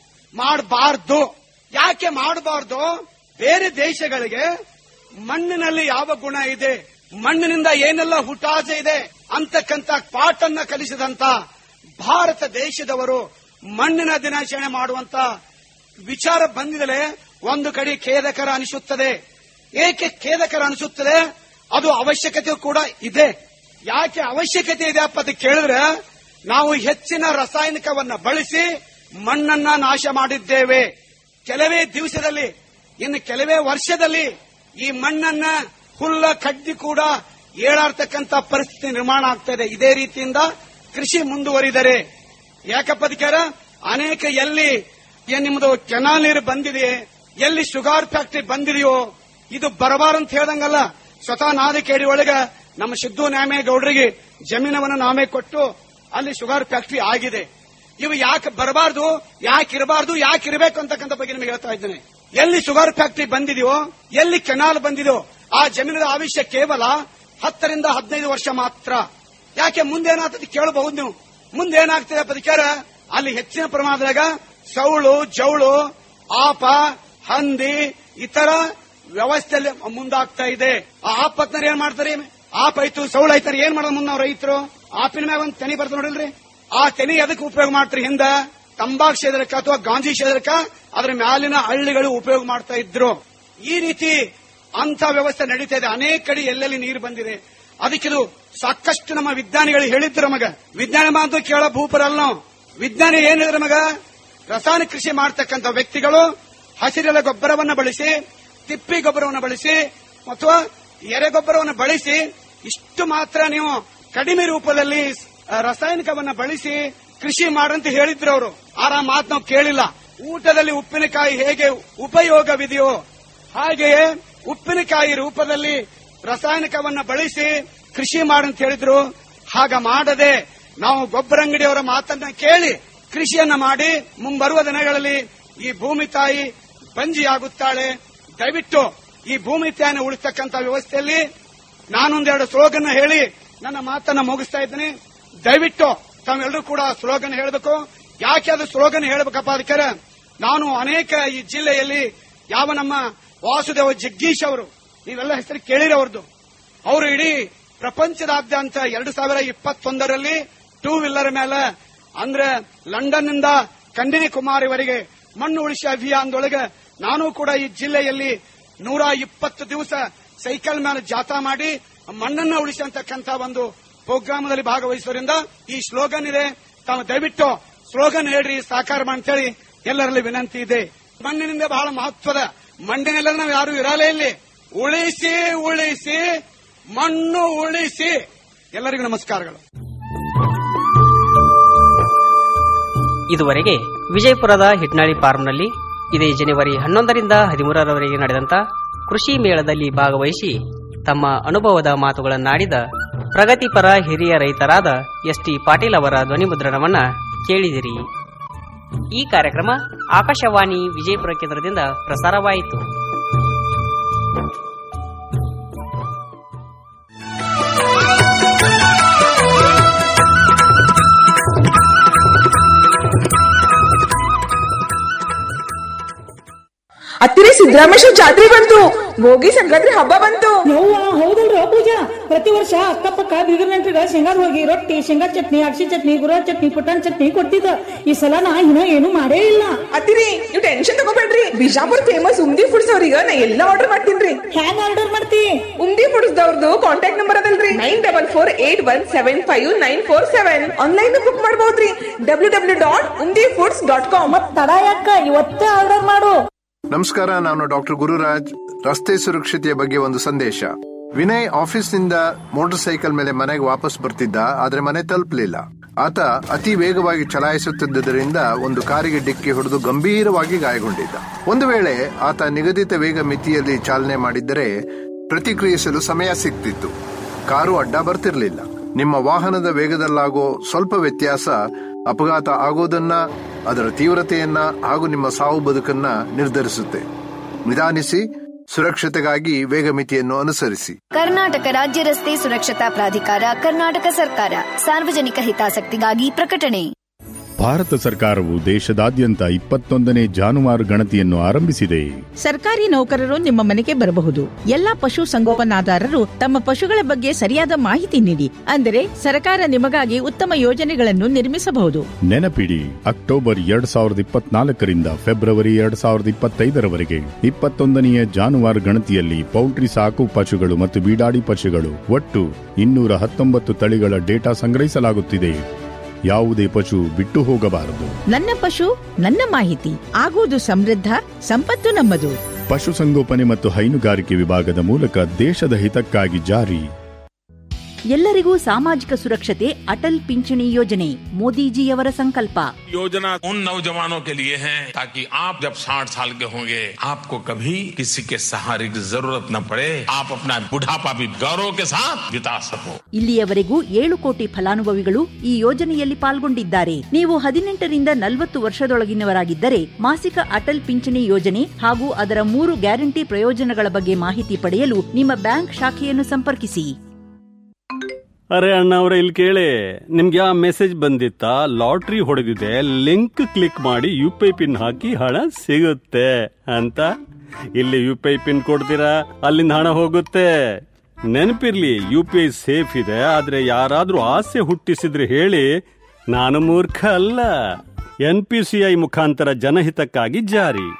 ಮಾಡಬಾರ್ದು ಯಾಕೆ ಮಾಡಬಾರ್ದು ಬೇರೆ ದೇಶಗಳಿಗೆ ಮಣ್ಣಿನಲ್ಲಿ ಯಾವ ಗುಣ ಇದೆ ಮಣ್ಣಿನಿಂದ ಏನೆಲ್ಲ ಹುಟಾಜೆ ಇದೆ ಅಂತಕ್ಕಂತ ಪಾಠನ್ನ ಕಲಿಸಿದಂತ ಭಾರತ ದೇಶದವರು ಮಣ್ಣಿನ ದಿನಾಚರಣೆ ಮಾಡುವಂತ ವಿಚಾರ ಬಂದಿದಲೆ ಒಂದು ಕಡೆ ಖೇದಕರ ಅನಿಸುತ್ತದೆ ಏಕೆ ಖೇದಕರ ಅನಿಸುತ್ತದೆ ಅದು ಅವಶ್ಯಕತೆ ಕೂಡ ಇದೆ ಯಾಕೆ ಅವಶ್ಯಕತೆ ಇದೆ ಅಪ್ಪ ಅಂತ ಕೇಳಿದ್ರೆ ನಾವು ಹೆಚ್ಚಿನ ರಾಸಾಯನಿಕವನ್ನ ಬಳಸಿ ಮಣ್ಣನ್ನ ನಾಶ ಮಾಡಿದ್ದೇವೆ ಕೆಲವೇ ದಿವಸದಲ್ಲಿ ಇನ್ನು ಕೆಲವೇ ವರ್ಷದಲ್ಲಿ ಈ ಮಣ್ಣನ್ನ ಹುಲ್ಲ ಕಡ್ಡಿ ಕೂಡ ಏಳಾಡ್ತಕ್ಕಂತ ಪರಿಸ್ಥಿತಿ ನಿರ್ಮಾಣ ಆಗ್ತಾ ಇದೆ ಇದೇ ರೀತಿಯಿಂದ ಕೃಷಿ ಮುಂದುವರಿದರೆ ಯಾಕಪ್ಪ ಅದಕ್ಕಾರ ಅನೇಕ ಎಲ್ಲಿ ಏನ್ ನಿಮ್ದು ಕೆನಾಲ್ ನೀರು ಬಂದಿದೆ ಎಲ್ಲಿ ಶುಗರ್ ಫ್ಯಾಕ್ಟರಿ ಬಂದಿದೆಯೋ ಇದು ಬರಬಾರಂತ ಹೇಳ್ದಂಗಲ್ಲ ಸ್ವತಃ ನಾದಿಕೇಡಿ ಒಳಗ ನಮ್ಮ ಸಿದ್ದು ನ್ಯಾಮೇಗೌಡರಿಗೆ ಜಮೀನವನ್ನು ನಾಮೇ ಕೊಟ್ಟು ಅಲ್ಲಿ ಶುಗರ್ ಫ್ಯಾಕ್ಟರಿ ಆಗಿದೆ ಇವು ಯಾಕೆ ಬರಬಾರ್ದು ಯಾಕೆ ಇರಬಾರ್ದು ಯಾಕೆ ಇರಬೇಕು ಅಂತಕ್ಕಂಥ ಬಗ್ಗೆ ನಿಮಗೆ ಹೇಳ್ತಾ ಇದ್ದೇನೆ ಎಲ್ಲಿ ಶುಗರ್ ಫ್ಯಾಕ್ಟರಿ ಬಂದಿದೆಯೋ ಎಲ್ಲಿ ಕೆನಾಲ್ ಬಂದಿದೆಯೋ ಆ ಜಮೀನದ ಆವಿಷ್ಯ ಕೇವಲ ಹತ್ತರಿಂದ ಹದಿನೈದು ವರ್ಷ ಮಾತ್ರ ಯಾಕೆ ಮುಂದೆ ಏನಾಗ್ತದೆ ಕೇಳಬಹುದು ನೀವು ಮುಂದೆ ಏನಾಗ್ತದೆ ಪ್ರತಿಕಾರ ಅಲ್ಲಿ ಹೆಚ್ಚಿನ ಪ್ರಮಾಣದಾಗ ಸೌಳು ಜೌಳು ಆಪ ಹಂದಿ ಇತರ ವ್ಯವಸ್ಥೆಯಲ್ಲಿ ಮುಂದಾಗ್ತಾ ಇದೆ ಆ ಆಪತ್ನರು ಏನ್ ಮಾಡ್ತಾರೆ ಆಪ್ ಆಯ್ತು ಸೌಳು ಆಯ್ತಾರೆ ಏನ್ ಮಾಡೋದು ಮುಂದೆ ನಾವು ರೈತರು ಆಪಿನ ಮ್ಯಾಗ ಒಂದು ತೆನಿ ಬರ್ತದೆ ನೋಡಿಲ್ರಿ ಆ ತೆನಿ ಅದಕ್ಕೆ ಉಪಯೋಗ ಮಾಡ್ತಾರೆ ಹಿಂದ ತಂಬಾಕ್ ಸೇದರಕ ಅಥವಾ ಗಾಂಜಿ ಸೇದರಕ ಅದರ ಮ್ಯಾಲಿನ ಹಳ್ಳಿಗಳು ಉಪಯೋಗ ಮಾಡ್ತಾ ಇದ್ರು ಈ ರೀತಿ ಅಂತ ವ್ಯವಸ್ಥೆ ನಡೀತಾ ಇದೆ ಅನೇಕ ಕಡೆ ಎಲ್ಲೆಲ್ಲಿ ನೀರು ಬಂದಿದೆ ಅದಕ್ಕಿದು ಸಾಕಷ್ಟು ನಮ್ಮ ವಿಜ್ಞಾನಿಗಳು ಹೇಳಿದ್ರು ನಮಗ ವಿಜ್ಞಾನ ಮಾತು ಕೇಳ ಭೂಪರಲ್ಲ ನಾವು ವಿಜ್ಞಾನಿ ಏನಿದ್ರೆ ನಮಗ ರಾಸಾಯನಿಕ ಕೃಷಿ ಮಾಡ್ತಕ್ಕಂಥ ವ್ಯಕ್ತಿಗಳು ಹಸಿರೆಲೆ ಗೊಬ್ಬರವನ್ನು ಬಳಸಿ ತಿಪ್ಪಿ ಗೊಬ್ಬರವನ್ನು ಬಳಸಿ ಅಥವಾ ಎರೆಗೊಬ್ಬರವನ್ನು ಬಳಸಿ ಇಷ್ಟು ಮಾತ್ರ ನೀವು ಕಡಿಮೆ ರೂಪದಲ್ಲಿ ಆ, ರಾಸಾಯನಿಕವನ್ನ ಬಳಸಿ ಕೃಷಿ ಮಾಡಂತ ಹೇಳಿದ್ರು ಅವರು ಆರ ಮಾತು ನಾವು ಕೇಳಿಲ್ಲ ಊಟದಲ್ಲಿ ಉಪ್ಪಿನಕಾಯಿ ಹೇಗೆ ಉಪಯೋಗವಿದೆಯೋ ಹಾಗೆಯೇ ಉಪ್ಪಿನಕಾಯಿ ರೂಪದಲ್ಲಿ ರಾಸಾಯನಿಕವನ್ನ ಬಳಸಿ ಕೃಷಿ ಮಾಡಂತ ಹೇಳಿದ್ರು ಹಾಗ ಮಾಡದೆ ನಾವು ಗೊಬ್ಬರ ಅಂಗಡಿಯವರ ಮಾತನ್ನ ಕೇಳಿ ಕೃಷಿಯನ್ನ ಮಾಡಿ ಮುಂಬರುವ ದಿನಗಳಲ್ಲಿ ಈ ಭೂಮಿ ತಾಯಿ ಬಂಜಿಯಾಗುತ್ತಾಳೆ ದಯವಿಟ್ಟು ಈ ಭೂಮಿ ತಾಯಿನ ಉಳಿಸ್ತಕ್ಕಂಥ ವ್ಯವಸ್ಥೆಯಲ್ಲಿ ನಾನೊಂದೆರಡು ಸ್ಲೋಗನ್ ಹೇಳಿ ನನ್ನ ಮಾತನ್ನ ಮುಗಿಸ್ತಾ ಇದ್ದೀನಿ ದಯವಿಟ್ಟು ತಾವೆಲ್ಲರೂ ಕೂಡ ಸ್ಲೋಗನ್ ಹೇಳಬೇಕು ಯಾಕೆ ಅದು ಸ್ಲೋಗನ್ ಹೇಳಬೇಕಪ್ಪ ಅದಕ್ಕೆ ನಾನು ಅನೇಕ ಈ ಜಿಲ್ಲೆಯಲ್ಲಿ ಯಾವ ನಮ್ಮ ವಾಸುದೇವ ಜಗ್ಗೀಶ್ ಅವರು ನೀವೆಲ್ಲ ಹೆಸರು ಕೇಳಿರೋರ್ದು ಅವರು ಇಡೀ ಪ್ರಪಂಚದಾದ್ಯಂತ ಎರಡು ಸಾವಿರ ಇಪ್ಪತ್ತೊಂದರಲ್ಲಿ ಟೂ ವೀಲರ್ ಮೇಲೆ ಅಂದ್ರೆ ಲಂಡನ್ ನಿಂದ ಕನ್ಯಾಕುಮಾರಿವರೆಗೆ ಮಣ್ಣು ಉಳಿಸಿ ಅಭಿಯಾನದೊಳಗೆ ನಾನು ಕೂಡ ಈ ಜಿಲ್ಲೆಯಲ್ಲಿ ನೂರ ಇಪ್ಪತ್ತು ದಿವಸ ಸೈಕಲ್ ಮೇಲೆ ಜಾಥಾ ಮಾಡಿ ಮಣ್ಣನ್ನ ಉಳಿಸಿ ಅಂತಕ್ಕಂಥ ಒಂದು ಪ್ರೋಗ್ರಾಮದಲ್ಲಿ ಭಾಗವಹಿಸೋದ್ರಿಂದ ಈ ಸ್ಲೋಗನ್ ಇದೆ ತಾವು ದಯವಿಟ್ಟು ಸ್ಲೋಗನ್ ಹೇಳ್ರಿ ಸಾಕಾರ ಮಾಡಿ ಅಂತೇಳಿ ಎಲ್ಲರಲ್ಲಿ ವಿನಂತಿ ಇದೆ ಮಣ್ಣಿನಿಂದ ಬಹಳ ಮಹತ್ವದ ಮಣ್ಣಿನೆಲ್ಲ ನಾವು ಯಾರು ಇರಲೇ ಇಲ್ಲಿ ಉಳಿಸಿ ಉಳಿಸಿ ಮಣ್ಣು ಉಳಿಸಿ ಎಲ್ಲರಿಗೂ ನಮಸ್ಕಾರಗಳು ಇದುವರೆಗೆ ವಿಜಯಪುರದ ಹಿಟ್ನಾಳಿ ಫಾರ್ಮ್ನಲ್ಲಿ ಇದೇ ಜನವರಿ ಹನ್ನೊಂದರಿಂದ ಹದಿಮೂರರವರೆಗೆ ನಡೆದಂತ ಕೃಷಿ ಮೇಳದಲ್ಲಿ ಭಾಗವಹಿಸಿ ತಮ್ಮ ಅನುಭವದ ಮಾತುಗಳನ್ನಾಡಿದ ಪ್ರಗತಿಪರ ಹಿರಿಯ ರೈತರಾದ ಎಸ್ ಟಿ ಪಾಟೀಲ್ ಅವರ ಧ್ವನಿಮುದ್ರಣವನ್ನ ಕೇಳಿದಿರಿ ಈ ಕಾರ್ಯಕ್ರಮ ಆಕಾಶವಾಣಿ ವಿಜಯಪುರ ಕೇಂದ್ರದಿಂದ ಪ್ರಸಾರವಾಯಿತು ಹತ್ತಿರ ಸಿದ್ದರಾಮೇಶ್ವರ ಜಾತ್ರೆ ಬಂತು ಭೋಗಿ ಸಂಕ್ರಾಂತಿ ಹಬ್ಬ ಬಂತು ಯವ್ವ ಹೌದಲ್ರ ಪೂಜಾ ಪ್ರತಿ ವರ್ಷ ಅಕ್ಕಪಕ್ಕ ಬೀಗರ ನೆಂಟ್ರಿಗ ಶೇಂಗಾದ ಹೋಗಿ ರೊಟ್ಟಿ ಶೇಂಗಾ ಚಟ್ನಿ ಅಕ್ಷಿ ಚಟ್ನಿ ಗುರ ಚಟ್ನಿ ಪುಟಾಣಿ ಚಟ್ನಿ ಕೊಡ್ತಿದ್ದ ಈ ಸಲ ನಾ ಇನ್ನ ಏನು ಮಾಡೇ ಇಲ್ಲ ಅತ್ತಿರಿ ನೀವು ಟೆನ್ಷನ್ ತಗೋಬೇಡ್ರಿ ಬಿಜಾಪುರ್ ಫೇಮಸ್ ಉಮ್ದಿ ಫುಡ್ಸ್ ಅವ್ರಿಗೆ ನಾ ಎಲ್ಲಾ ಆರ್ಡರ್ ಮಾಡ್ತೀನ್ರಿ ಹ್ಯಾಂಗ್ ಆರ್ಡರ್ ಮಾಡ್ತಿ ಉಮ್ದಿ ಫುಡ್ಸ್ ದವ್ರದ್ದು ಕಾಂಟ್ಯಾಕ್ಟ್ ನಂಬರ್ ಅದಲ್ರಿ nine double four eight one seven five nine four seven online book ಮಾಡಬಹುದ್ರಿ W W dot Umdi foods dot com ಮತ್ ತಡ ಯಾಕ ಇವತ್ತೇ ಆರ್ಡರ್ ಮಾಡು ನಮಸ್ಕಾರ ನಾನು ಡಾಕ್ಟರ್ ಗುರುರಾಜ್ ರಸ್ತೆ ಸುರಕ್ಷತೆಯ ಬಗ್ಗೆ ಒಂದು ಸಂದೇಶ ವಿನಯ್ ಆಫೀಸ್ನಿಂದ ಮೋಟಾರ್ ಸೈಕಲ್ ಮೇಲೆ ಮನೆಗೆ ವಾಪಸ್ ಬರ್ತಿದ್ದ ಆದ್ರೆ ಮನೆ ತಲುಪಲಿಲ್ಲ ಆತ ಅತಿ ವೇಗವಾಗಿ ಚಲಾಯಿಸುತ್ತಿದ್ದರಿಂದ ಒಂದು ಕಾರಿಗೆ ಡಿಕ್ಕಿ ಹೊಡೆದು ಗಂಭೀರವಾಗಿ ಗಾಯಗೊಂಡಿದ್ದ ಒಂದು ವೇಳೆ ಆತ ನಿಗದಿತ ವೇಗ ಮಿತಿಯಲ್ಲಿ ಚಾಲನೆ ಮಾಡಿದ್ದರೆ ಪ್ರತಿಕ್ರಿಯಿಸಲು ಸಮಯ ಸಿಗ್ತಿತ್ತು ಕಾರು ಅಡ್ಡ ಬರ್ತಿರ್ಲಿಲ್ಲ ನಿಮ್ಮ ವಾಹನದ ವೇಗದಲ್ಲಾಗೋ ಸ್ವಲ್ಪ ವ್ಯತ್ಯಾಸ ಅಪಘಾತ ಆಗೋದನ್ನ ಅದರ ತೀವ್ರತೆಯನ್ನ ಹಾಗೂ ನಿಮ್ಮ ಸಾವು ಬದುಕನ್ನ ನಿರ್ಧರಿಸುತ್ತೆ ನಿಧಾನಿಸಿ ಸುರಕ್ಷತೆಗಾಗಿ ವೇಗ ಮಿತಿಯನ್ನು ಅನುಸರಿಸಿ ಕರ್ನಾಟಕ ರಾಜ್ಯ ರಸ್ತೆ ಸುರಕ್ಷತಾ ಪ್ರಾಧಿಕಾರ ಕರ್ನಾಟಕ ಸರ್ಕಾರ ಸಾರ್ವಜನಿಕ ಹಿತಾಸಕ್ತಿಗಾಗಿ ಪ್ರಕಟಣೆ ಭಾರತ ಸರ್ಕಾರವು ದೇಶದಾದ್ಯಂತ ಇಪ್ಪತ್ತೊಂದನೇ ಜಾನುವಾರು ಗಣತಿಯನ್ನು ಆರಂಭಿಸಿದೆ ಸರ್ಕಾರಿ ನೌಕರರು ನಿಮ್ಮ ಮನೆಗೆ ಬರಬಹುದು ಎಲ್ಲಾ ಪಶು ಸಂಗೋಪನಾದಾರರು ತಮ್ಮ ಪಶುಗಳ ಬಗ್ಗೆ ಸರಿಯಾದ ಮಾಹಿತಿ ನೀಡಿ ಅಂದರೆ ಸರ್ಕಾರ ನಿಮಗಾಗಿ ಉತ್ತಮ ಯೋಜನೆಗಳನ್ನು ನಿರ್ಮಿಸಬಹುದು ನೆನಪಿಡಿ ಅಕ್ಟೋಬರ್ ಎರಡ್ ಸಾವಿರದ ಇಪ್ಪತ್ನಾಲ್ಕರಿಂದ ಫೆಬ್ರವರಿ ಎರಡ್ ಸಾವಿರದ ಇಪ್ಪತ್ತೈದರವರೆಗೆ ಇಪ್ಪತ್ತೊಂದನೆಯ ಜಾನುವಾರು ಗಣತಿಯಲ್ಲಿ ಪೌಲ್ಟ್ರಿ ಸಾಕು ಪಶುಗಳು ಮತ್ತು ಬೀಡಾಡಿ ಪಶುಗಳು ಒಟ್ಟು ಇನ್ನೂರ ಹತ್ತೊಂಬತ್ತು ತಳಿಗಳ ಡೇಟಾ ಸಂಗ್ರಹಿಸಲಾಗುತ್ತಿದೆ ಯಾವುದೇ ಪಶು ಬಿಟ್ಟು ಹೋಗಬಾರದು ನನ್ನ ಪಶು ನನ್ನ ಮಾಹಿತಿ ಆಗುವುದು ಸಮೃದ್ಧ ಸಂಪತ್ತು ನಮ್ಮದು ಪಶುಸಂಗೋಪನೆ ಮತ್ತು ಹೈನುಗಾರಿಕೆ ವಿಭಾಗದ ಮೂಲಕ ದೇಶದ ಹಿತಕ್ಕಾಗಿ ಜಾರಿ ಎಲ್ಲರಿಗೂ ಸಾಮಾಜಿಕ ಸುರಕ್ಷತೆ ಅಟಲ್ ಪಿಂಚಣಿ ಯೋಜನೆ ಮೋದಿಜಿಯವರ ಸಂಕಲ್ಪ योजना उन नौजवानों के लिए है ताकि आप जब 60 साल के होंगे आपको कभी किसी के सहारे की जरूरत न पड़े आप अपना बुढ़ापा भी गौरव के साथ बिता सको ಇಲ್ಲಿಯವರೆಗೂ ಏಳು ಕೋಟಿ ಫಲಾನುಭವಿಗಳು ಈ ಯೋಜನೆಯಲ್ಲಿ ಪಾಲ್ಗೊಂಡಿದ್ದಾರೆ ನೀವು ಹದಿನೆಂಟರಿಂದ ನಲವತ್ತು ವರ್ಷದೊಳಗಿನವರಾಗಿದ್ದರೆ ಮಾಸಿಕ ಅಟಲ್ ಪಿಂಚಣಿ ಯೋಜನೆ ಹಾಗೂ ಅದರ ಮೂರು ಗ್ಯಾರಂಟಿ ಪ್ರಯೋಜನಗಳ ಬಗ್ಗೆ ಮಾಹಿತಿ ಪಡೆಯಲು ನಿಮ್ಮ ಬ್ಯಾಂಕ್ ಶಾಖೆಯನ್ನು ಸಂಪರ್ಕಿಸಿ ಅರೆ ಅಣ್ಣ ಅವ್ರೆ ಇಲ್ಲಿ ಕೇಳಿ ನಿಮ್ಗೆ ಆ ಮೆಸೇಜ್ ಬಂದಿತ್ತಾ ಲಾಟ್ರಿ ಹೊಡೆದಿದೆ ಲಿಂಕ್ ಕ್ಲಿಕ್ ಮಾಡಿ ಯು ಪಿ ಐ ಪಿನ್ ಹಾಕಿ ಹಣ ಸಿಗುತ್ತೆ ಅಂತ ಇಲ್ಲಿ ಯು ಪಿ ಐ ಪಿನ್ ಕೊಡ್ತೀರಾ ಅಲ್ಲಿಂದ ಹಣ ಹೋಗುತ್ತೆ ನೆನಪಿರ್ಲಿ ಯು ಪಿ ಐ ಸೇಫ್ ಇದೆ ಆದ್ರೆ ಯಾರಾದ್ರೂ ಆಸೆ ಹುಟ್ಟಿಸಿದ್ರೆ ಹೇಳಿ ನಾನು ಮೂರ್ಖ ಅಲ್ಲ ಎನ್ ಪಿ ಸಿ ಐ ಮುಖಾಂತರ ಜನಹಿತಕ್ಕಾಗಿ ಜಾರಿ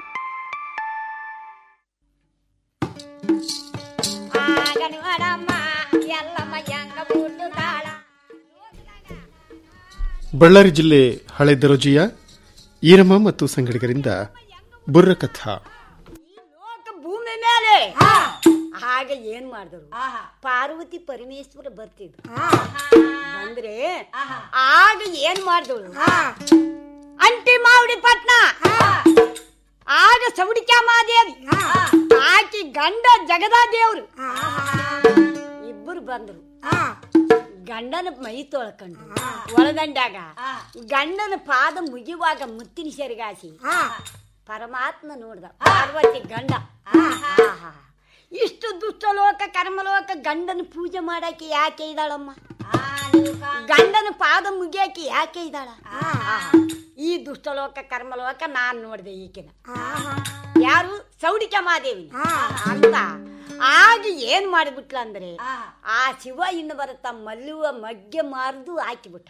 ಬಳ್ಳಾರಿ ಜಿಲ್ಲೆ ಹಳೆ ದರೋಜಿಯ ಈರಮ್ಮ ಮತ್ತು ಸಂಗಡಿಗರಿಂದ ಬುರ್ರಕಥಾ ಭೂಮಿ ಮೇಲೆ ಆಗ ಏನ್ ಮಾಡಿದ್ರು ಪಾರ್ವತಿ ಪರಮೇಶ್ವರ ಬರ್ತಿದ್ರು ಬಂದ್ರೆ ಆಗ ಏನ್ ಮಾಡಿದಳು ಅಂಟಿ ಮಾವಡಿ ಪಟ್ನ ಆಗ ಸೌಡಿಕ್ಯಾಮಾದೇವಿ ಆಕಿ ಗಂಡ ಜಗದಾದೇವ್ರು ಇಬ್ಬರು ಬಂದ್ರು ಗಂಡನ ಮೈ ತೊಳ್ಕೊಂಡು ಒಳದಂಡಾಗ ಗಂಡನ ಪಾದ ಮುಗಿಯುವಾಗ ಮುತ್ತಿನ ಸೆರಗಾಸಿ ಪರಮಾತ್ಮ ನೋಡ್ದ ಪಾರ್ವತಿ ಗಂಡ ಆಹಾ. ಇಷ್ಟು ದುಷ್ಟಲೋಕ ಕರ್ಮಲೋಕ ಗಂಡನ ಪೂಜೆ ಮಾಡಾಕಿ ಯಾಕೆ ಇದ್ದಾಳಮ್ಮ ಗಂಡನ ಪಾದ ಮುಗಿಯಾಕಿ ಯಾಕೆ ಇದ್ದಾಳ ಆಹಾ. ಈ ದುಷ್ಟಲೋಕ ಕರ್ಮಲೋಕ ನಾನ್ ನೋಡ್ದೆ ಈಕಿನ ಯಾರು ಸೌಡಿಕೆ ಮಾದೇವಿ ಅಂತ ಆಗ ಏನ್ ಮಾಡಿಬಿಟ್ಲ ಅಂದ್ರೆ ಆ ಶಿವ ಇನ್ನು ಬರುತ್ತ ಮಲ್ಲುವ ಮಗ್ಗೆ ಮಾರ್ದು ಹಾಕಿಬಿಟ್ಟ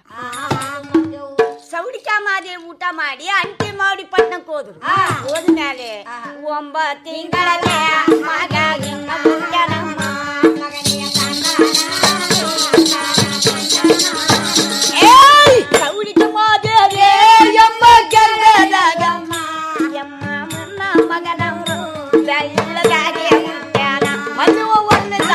ಸೌಡಿಕ ಮಾದೇವಿ ಊಟ ಮಾಡಿ ಅಂಟಿ ಮಾಡಿ ಪಟ್ಟಣಕ್ಕೆ ಹೋದ್ರು ಹೋದ್ಮೇಲೆ ಒಂಬತ್ತು ತಿಂಗಳಲ್ಲೇ ಮಗ ನಿಮ್ಮ ಹುಟ್ಟ್ಯಾನಮ್ಮ. ಏಯ್! ಸೌಡಿಕ ಮಾದೇವಿ ಎಮ್ಮ ಗರ್ಭದಾಗಮ್ಮ. ಎಮ್ಮ ಮುನ್ನ ಮಗನವರು ಬೆಳ್ಳಗಾಗಿ ಹುಟ್ಟ್ಯಾನ. ಮಲ್ಲುವ ವರ್ಣದ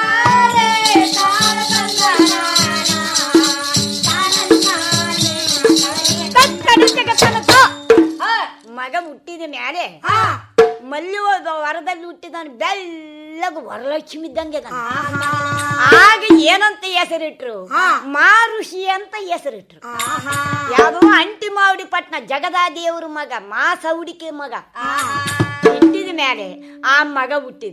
ಕತ್ತಡಿಸಿಗ ತನಕ ಮಗ ಹುಟ್ಟಿದ ಮೇಲೆ ಮಲ್ಲುವ ವರದಲ್ಲಿ ಹುಟ್ಟಿದವನು ಬೆಳ್ಳಗ ವರಲಕ್ಷ್ಮಿ ಇದ್ದಂಗೆ ಇದಾನೆ. ಆಗ ಏನಂತ ಹೆಸರಿಟ್ರು ಮಾರುಷಿ ಅಂತ ಹೆಸರಿಟ್ರು ಯಾವ್ದೋ ಅಂಟಿ ಮಾವಡಿ ಪಟ್ನ ಜಗದಾದೇವ್ರ ಮಗ ಮಾ ಸೌಡಿಕೆ ಮಗ ಹುಟ್ಟಿದ ಮೇಲೆ ಆ ಮಗ ಹುಟ್ಟಿದ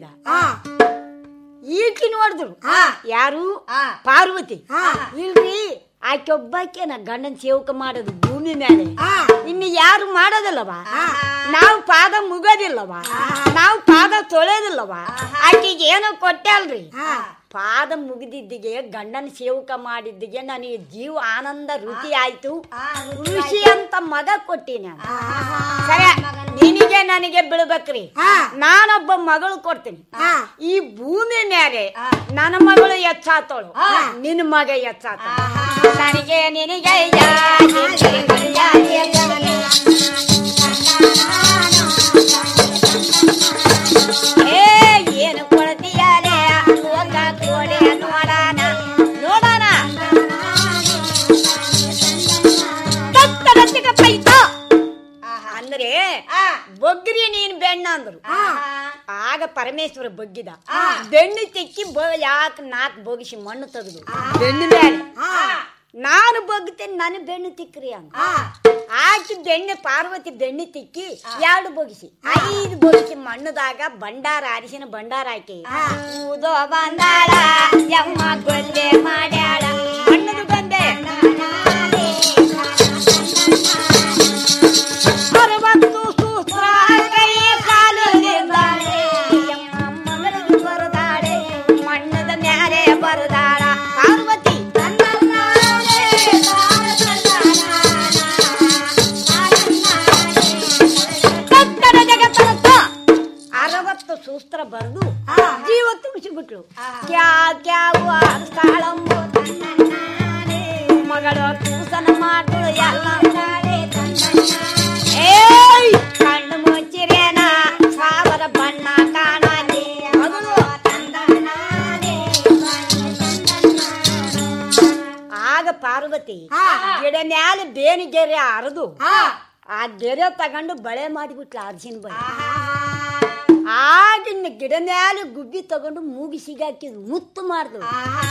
ಈಕಿ ನೋಡಿದ್ರು ಯಾರು ಪಾರ್ವತಿ ಇಲ್ರಿ ಆಕೆ ಒಬ್ಬಾಕೆನ ಗಂಡನ ಸೇವಕ ಮಾಡೋದು ಭೂಮಿ ಮೇಲೆ ಇನ್ನು ಯಾರು ಮಾಡೋದಿಲ್ಲವ ನಾವು ಪಾದ ಮುಗೋದಿಲ್ಲವ ನಾವು ಪಾದ ತೊಳೆದಿಲ್ಲವ ಆಕೆಗೆ ಏನೋ ಕೊಟ್ಟೆ ಅಲ್ರಿ ಪಾದ ಮುಗಿದಿದ್ದಿಗೆ ಗಂಡನ ಸೇವಕ ಮಾಡಿದ್ದಿಗೆ ನನಗೆ ಜೀವ ಆನಂದ ರುಚಿ ಆಯ್ತು ಋಷಿ ಅಂತ ಮಗ ಕೊಟ್ಟಿನ ಸರಿ ನಿನಗೆ ನನಗೆ ಬೀಳ್ಬೇಕ್ರಿ ನಾನೊಬ್ಬ ಮಗಳು ಕೊಡ್ತೀನಿ ಈ ಭೂಮಿ ಮೇಲೆ ನನ್ನ ಮಗಳು ಹೆಚ್ಚಾತಳು ನಿನ್ನ ಮಗ ಹೆಚ್ಚಾತ ನನಗೆ ನಿನಗೆ ಏ ಏನು ಕೊಡ್ತೀಯಾಲೆ ಲೋಕ ಕೋಡೆ ನೋಡೋಣ ನೋಡೋಣ ತತ್ತರತ್ತಿಗ ಪೈತ ಅಂದ್ರೆ ಬೊಗ್ರಿ ನೀನ್ ಬೆಣ್ಣ ಅಂದ್ರು ಆಗ ಪರಮೇಶ್ವರ ಬಗ್ಗಿದ ಬೆಣ್ಣು ತೆಕ್ಕಿ ಯಾಕೆ ನಾಲ್ಕು ಬೊಗಿಸಿ ಮಣ್ಣು ತೆಗೆದು ಬೆಣ್ಣು ಮೇಲೆ ನಾನು ಬಗ್ತೇನೆ ನನ್ನ ಬೆಣ್ಣು ತಿಕ್ಕ್ರಿ ಅಂತ ಆಕಿ ಬೆಣ್ಣೆ ಪಾರ್ವತಿ ಬೆಣ್ಣೆ ತಿಕ್ಕಿ ಎರಡು ಬೊಗಿಸಿ ಐದು ಬೊಗಿಸಿ ಮಣ್ಣದಾಗ ಬಂಡಾರ ಅರಿಶಿನ ಬಂಡಾರ ಹಾಕಿ ಊದೋ ಬಂದಾಳ ಯಮ್ಮ ಗೊಲ್ಲೆ ಮಾಡ್ಯಾಳ ಮಣ್ಣದು ಬಂದೆ ಅರವತ್ತು ಸೂಸ್ತ್ರ ಬರೆದು ಜೀವ ತುಂಬಿಸಿಬಿಟ್ಲು ಕ್ಯಾ ಕ್ಯಾವು ಅರಸಾಳಂಬು ಮಗಳು ಕೂಸನ ಮಾಡ್ಗಳು ಎಲ್ಲ ಏಯ್ ಕಣ್ಣು ಮುಚ್ಚಿರೇನ ಸಾವಿರ ಬಣ್ಣ ಕಾಣಲಿ ಮಗಳು ಆಗ ಪಾರ್ವತಿ ಗಿಡ ಮ್ಯಾಲ ಬೇನಿ ಗೆರೆ ಹರಿದು ಆ ಗೆರೆ ತಗೊಂಡು ಬಳೆ ಮಾಡಿಬಿಟ್ಲ ಅರ್ಜಿನ ಬಳೆ ಆಗಿನ ಗಿಡ ಮ್ಯಾಲ ಗುಬ್ಬಿ ತಗೊಂಡು ಮೂಗಿ ಸಿಗಾಕಿದ್ ಮುತ್ತು ಮಾಡ್ದು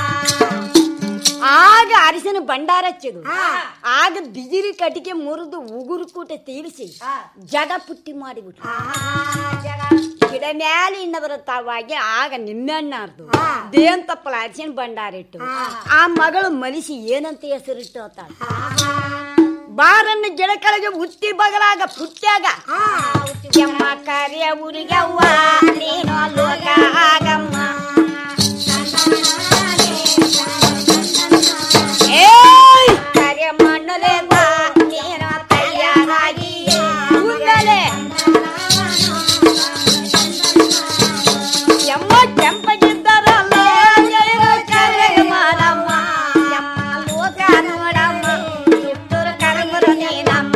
ಆಗ ಅರಿಸಿನ ಭಂಡಾರ ಹಚ್ಚಿದು ಆಗ ಬಿದಿರಿ ಕಟ್ಟಿಗೆ ಮುರಿದು ಉಗುರು ಕೂಟ ತೀರಿಸಿ ಜಗ ಪುಟ್ಟಿ ಮಾಡಿಬಿಟ್ರು ಗಿಡ ಮ್ಯಾಲೆ ಇನ್ನವರ ತಾವಾಗಿ ಆಗ ನಿಮ್ಮೆಣ್ಣ ಅರ್ದು ದೇನ್ ತಪ್ಪಲ ಅರಿಸಿನ ಭಂಡಾರ ಇಟ್ಟು ಆ ಮಗಳು ಮಲಿಸಿ ಏನಂತ ಹೆಸರಿಟ್ಟು ಅಂತ ಬಾರನ್ನ ಗಿಡ ಕೆಳಗೆ ಉತ್ತಿ ಬಗಲಾಗ ಪುಟ್ಟ್ಯಾಗ ಎಮ್ಮ ಕರಿಯ ಊರಿಗವ್ವ ನೀನು ಲೋಕ ಆಗಮ್ಮ ಏಯ್ ಕರಿಯ ಮಣ್ಣಲೆ ಬಾ ನೀನು ತಯಾರಾಗಿ ಕೂದಲೇ ಎಮ್ಮ ಕೆಂಪಗಿದ್ದರಲ್ಲ ಜಯರ ಕರೆಯ ಮಾರಮ್ಮ ಎಮ್ಮ ಲೋಕ ನೋಡಮ್ಮ ಕಿತ್ತೂರು ಕರಮರು ನೀನಮ್ಮ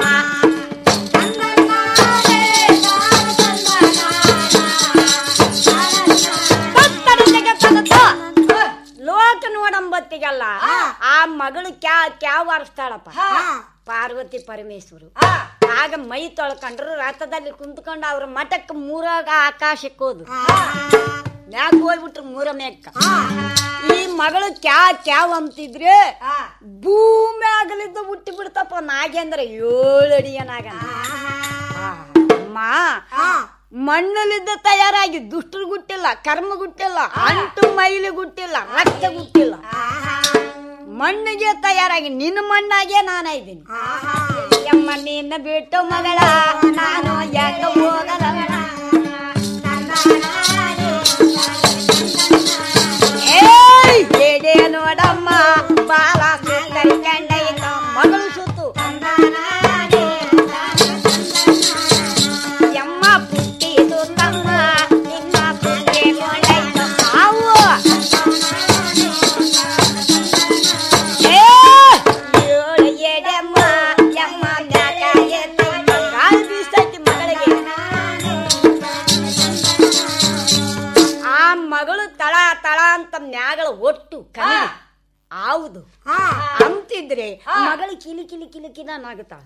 ಭಕ್ತರ ಜಗತ್ತನತ ಲೋಕ ನೋಡಂಬತ್ತಿಗಲ್ಲ ಆ ಮಗಳು ಕ್ಯಾ ಕ್ಯಾವ್ ವಾರಿಸ್ತಾಳಪ್ಪ ಪಾರ್ವತಿ ಪರಮೇಶ್ವರು ಆಗ ಮೈ ತೊಳ್ಕೊಂಡ್ರು ರಥದಲ್ಲಿ ಕುಂತ್ಕೊಂಡು ಅವ್ರ ಮಠಕ್ಕೆ ಮೂರಾಗ ಆಕಾಶಕ್ಕೆ ಹೋದ್ರು ಮ್ಯಾಗ ಹೋಗ್ಬಿಟ್ರು ಮೂರ ಮೇಕ್ಕ ಈ ಮಗಳು ಕ್ಯಾ ಕ್ಯಾವ್ ಅಂತಿದ್ರೆ ಭೂಮಿ ಆಗಲಿದ್ದ ಹುಟ್ಟಿ ಬಿಡ್ತಪ್ಪ ನಾಗೇಂದ್ರ ಏಳು ಅಡಿಯ ನಾಗ ಅಮ್ಮ ಮಣ್ಣಲ್ಲಿದ್ದ ತಯಾರಾಗಿ ದುಷ್ಟರು ಗುಟ್ಟಿಲ್ಲ ಕರ್ಮ ಗುಟ್ಟಿಲ್ಲ ಅಂಟು ಮೈಲಿ ಗುಟ್ಟಿಲ್ಲ ರಕ್ತ ಗುಟ್ಟಿಲ್ಲ ಮಣ್ಣಿಗೆ ತಯಾರಾಗಿ ನಿನ್ನ ಮಣ್ಣಾಗೆ ನಾನ ಇದ್ದೀನಿ ಯಮ್ಮ ನಿನ್ನ ಬಿಟ್ಟು ಮಗಳ ನಾನು ಯಾಕ ಹೋಗಲ್ಲ ಏಯ್ ಎಡೆ ನೋಡಮ್ಮ ಬಾಲ ಸುತ್ತರಿ ಕಂಡೈತ ಮಗಳು ಸುತ್ತು ಯಮ್ಮ ಪುಟ್ಟಿದು ತಮ್ಮ ನಿನ್ನ ಪುಟ್ಟಿ ಕೊಂಡೈತ ಹಾವು ಏ ಏಳು ಎಡೆಮ್ಮ ಯಮ್ಮ ಮ್ಯಾಕ ಎತ್ತೈತ ಗಾಳಿ ಬೀಸ್ತೈತಿ ಮಗಳಿಗೆ ಆ ಮಗಳು ತಳ ತಳ ಅಂತ ಮ್ಯಾಗಳ ಒಟ್ಟು ಕಣ್ಣು ಹೌದು ಅಂತಿದ್ರೆ ಮಗಳು ಕಿಲಿ ಕಿಲಿ ಕಿಲಿ ಕಿಲ ನಾಗುತ್ತಾಳ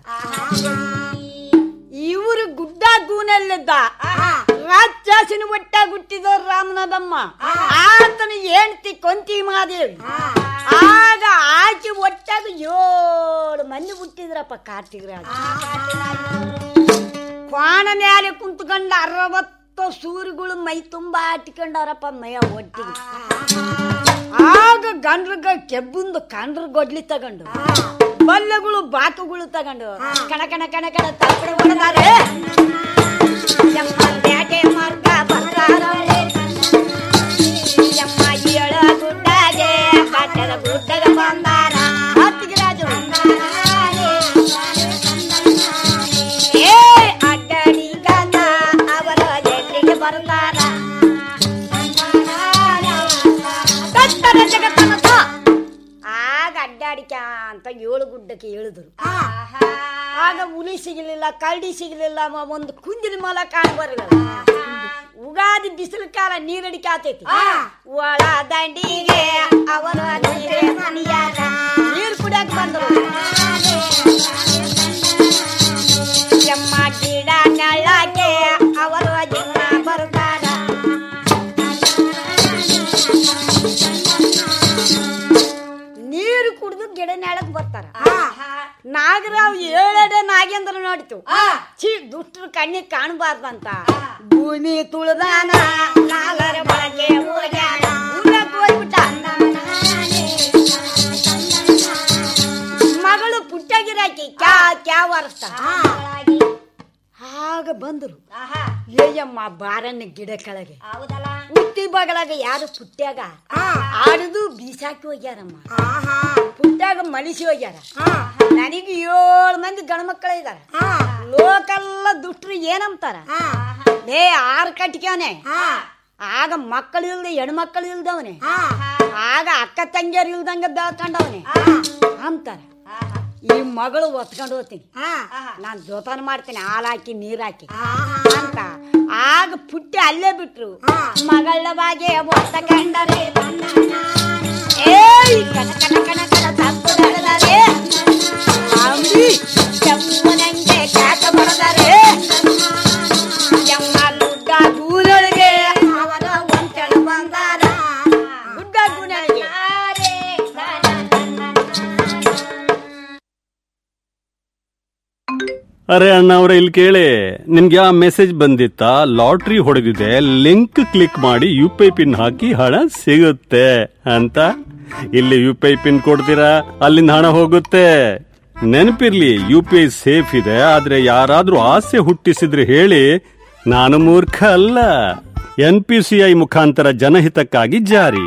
ಇವರು ಗುಡ್ಡ ಗೂನಲ್ಲಿದ್ದ ರಾಕ್ಷಸಿನ ಒಟ್ಟ ಗುಟ್ಟಿದ ರಾಮನದಮ್ಮ ಆತನ ಹೆಂಡತಿ ಕೊಂತಿ ಮಾದೇವಿ ಆಗ ಆಚೆ ಒಟ್ಟಾಗ ಏಳು ಮಂದಿ ಹುಟ್ಟಿದ್ರಪ್ಪ ಕಾರ್ತಿಕ್ ರಾಜ ಕ್ವಾಣ ಮ್ಯಾಲೆ ಕುಂತ್ಕೊಂಡ ಅರವತ್ತು ಸೂರಿಗಳು ಮೈ ತುಂಬಾ ಆಟಿಕೊಂಡಾರಪ್ಪ ಮೈಯ ಒಟ್ಟಿಗೆ ಆಗ ಗಂಡ್ರಗ ಕೆಬ್ಬುಂದು ಕಂಡ್ರ ಗೊಡ್ಲಿ ತಗೊಂಡು ಬಲ್ಲೆಗಳು ಬಾತುಗಳು ತಗೊಂಡು ಕಣ ಕಣ ಕಣ ಕಣ ತಪ್ಪಡೆ ಹೊಡೆದಾರೆ ಯಮ್ಮ ಬ್ಯಾಟೆ ಮಾರ್ಗ ಬರ್ತಾರ ಯಮ್ಮ ಏಳ ಗುಡ್ಡಗೆ ಕಟ್ಟದ ಗುಡ್ಡಗ ಬಂದಾರ ಹತ್ತಿಗೆ ರಾಜು ಏ ಅಡ್ಡಡಿ ಗಂಧ ಅವರ ಎಲ್ಲಿಗೆ ಬರ್ತಾರ ಕಟ್ಟಡ ಜಗತ್ತನತ ಆಗ ಅಡ್ಡಾಡಿಕ ಅಂತ ಏಳು ಗುಡ್ಡಕ್ಕೆ ಇಳಿದ್ರು ಆಗ ಹುಲಿ ಸಿಗಲಿಲ್ಲ ಕರಡಿ ಸಿಗಲಿಲ್ಲ ಮ- ಒಂದು ಕುಂದಿನ ಮಲ ಕಾಣ ಬರಲಿಲ್ಲ ಉಗಾದಿ ಬಿಸಿಲು ಕಾಲ ನೀರಡಿಕೆ ಆತೈತಿ ಒಳ ದಂಡಿಗೆ ಅವರ ನೀರೇ ಮನೆಯಾಗ ನೀರು ಕುಡಿಯಾಕ ಬಂದರು ಎಮ್ಮ ಗಿಡ ನೆಳ್ಳಕ್ಕೆ ಅವರು ಜಿನ್ನ ಬರ್ತಾರ ನೀರು ಕುಡಿದು ಗಿಡ ನೆಳಕ್ ಬರ್ತಾರ ನಾಗರಾವ್ ಏಳಡೆ ನಾಗೇಂದ್ರ ನೋಡಿತು ಛೀ ದುಷ್ಟರು ಕಣ್ಣಿಗೆ ಕಾಣಬಾರ್ದಂತ ಭೂಮಿ ತುಳಿದಾನ ನಾಗರ ಬಳಕೆ ಹೋಗ್ಯಾನ ಉಳ್ಳಕ್ ಹೋಗ್ಬಿಟ್ಟ ಮಗಳು ಪುಟ್ಟಗಿರಾಕಿ ಕ್ಯಾ ಕ್ಯಾ ವರಸ್ತ ಆಗ ಬಂದರು ಏಯಮ್ಮ ಬಾರನ್ನ ಗಿಡ ಕೆಳಗೆ ಹುಟ್ಟಿ ಬಗಲಾಗ ಯಾರು ಪುಟ್ಟ್ಯಾಗ ಆಡಿದು ಬೀಸಾಕಿ ಹೋಗ್ಯಾರಮ್ಮ ಪುಟ್ಟ್ಯಾಗ ಮಲಿಸಿ ಹೋಗ್ಯಾರ ನನಗೆ ಏಳು ಮಂದಿ ಗಂಡ್ಮಕ್ಳ ಇದಾರ ಲೋಕಲ್ಲ ದುಷ್ಟ್ರು ಏನಂತಾರ ಲೇ ಆರು ಕಟ್ಕ್ಯವನೆ ಆಗ ಮಕ್ಕಳು ಇಲ್ದೆ ಹೆಣ್ಮಕ್ಳು ಇಲ್ದವನೆ ಆಗ ಅಕ್ಕ ತಂಗಿಯರು ಇಲ್ದಂಗ ಬೆಳ್ಕೊಂಡವನೆ ಅಂತಾರೆ ಈ ಮಗಳು ಒತ್ಕೊಂಡು ಹೋಗ್ತೀನಿ ನಾನ್ ಜೋಪಾನ ಮಾಡ್ತೀನಿ ಹಾಲು ಹಾಕಿ ನೀರ್ ಹಾಕಿ ಅಂತ ಆಗ ಪುಟ್ಟಿ ಅಲ್ಲೇ ಬಿಟ್ರು ಮಗಳ ಬಾಗೆ ಒತ್ತ ಕಂಡರೆ ಏಯ್ ಕಣ ಕಣ ಕಣ ಕಣ ತಪ್ಪು ನಡೆದರೆ ಅಂಬಿ ಕೆಮ್ಮನಂಗೆ ಕಾಕ ಬಡದರೆ ಯಮ್ಮ ಗುಡ್ಡ ಗೂನೊಳಗೆ ಅವನ ಒಂಟೆಳ ಬಂದಾರ ಗುಡ್ಡ ಗೂನೊಳಗೆ ಅರೆ ಅಣ್ಣ ಅವ್ರ ಇಲ್ಲಿ ಕೇಳಿ ನಿಮ್ಗೆ ಆ ಮೆಸೇಜ್ ಬಂದಿತ್ತಾ ಲಾಟ್ರಿ ಹೊಡೆದಿದೆ ಲಿಂಕ್ ಕ್ಲಿಕ್ ಮಾಡಿ ಯು ಪಿ ಐ ಪಿನ್ ಹಾಕಿ ಹಣ ಸಿಗುತ್ತೆ ಅಂತ ಇಲ್ಲಿ ಯು ಪಿ ಐ ಪಿನ್ ಕೊಡ್ತೀರಾ ಅಲ್ಲಿಂದ ಹಣ ಹೋಗುತ್ತೆ ನೆನಪಿರ್ಲಿ ಯು ಪಿ ಐ ಸೇಫ್ ಇದೆ ಆದ್ರೆ ಯಾರಾದ್ರೂ ಆಸೆ ಹುಟ್ಟಿಸಿದ್ರೆ ಹೇಳಿ ನಾನು ಮೂರ್ಖ ಅಲ್ಲ ಎನ್ ಪಿ ಸಿ ಐ ಮುಖಾಂತರ ಜನಹಿತಕ್ಕಾಗಿ ಜಾರಿ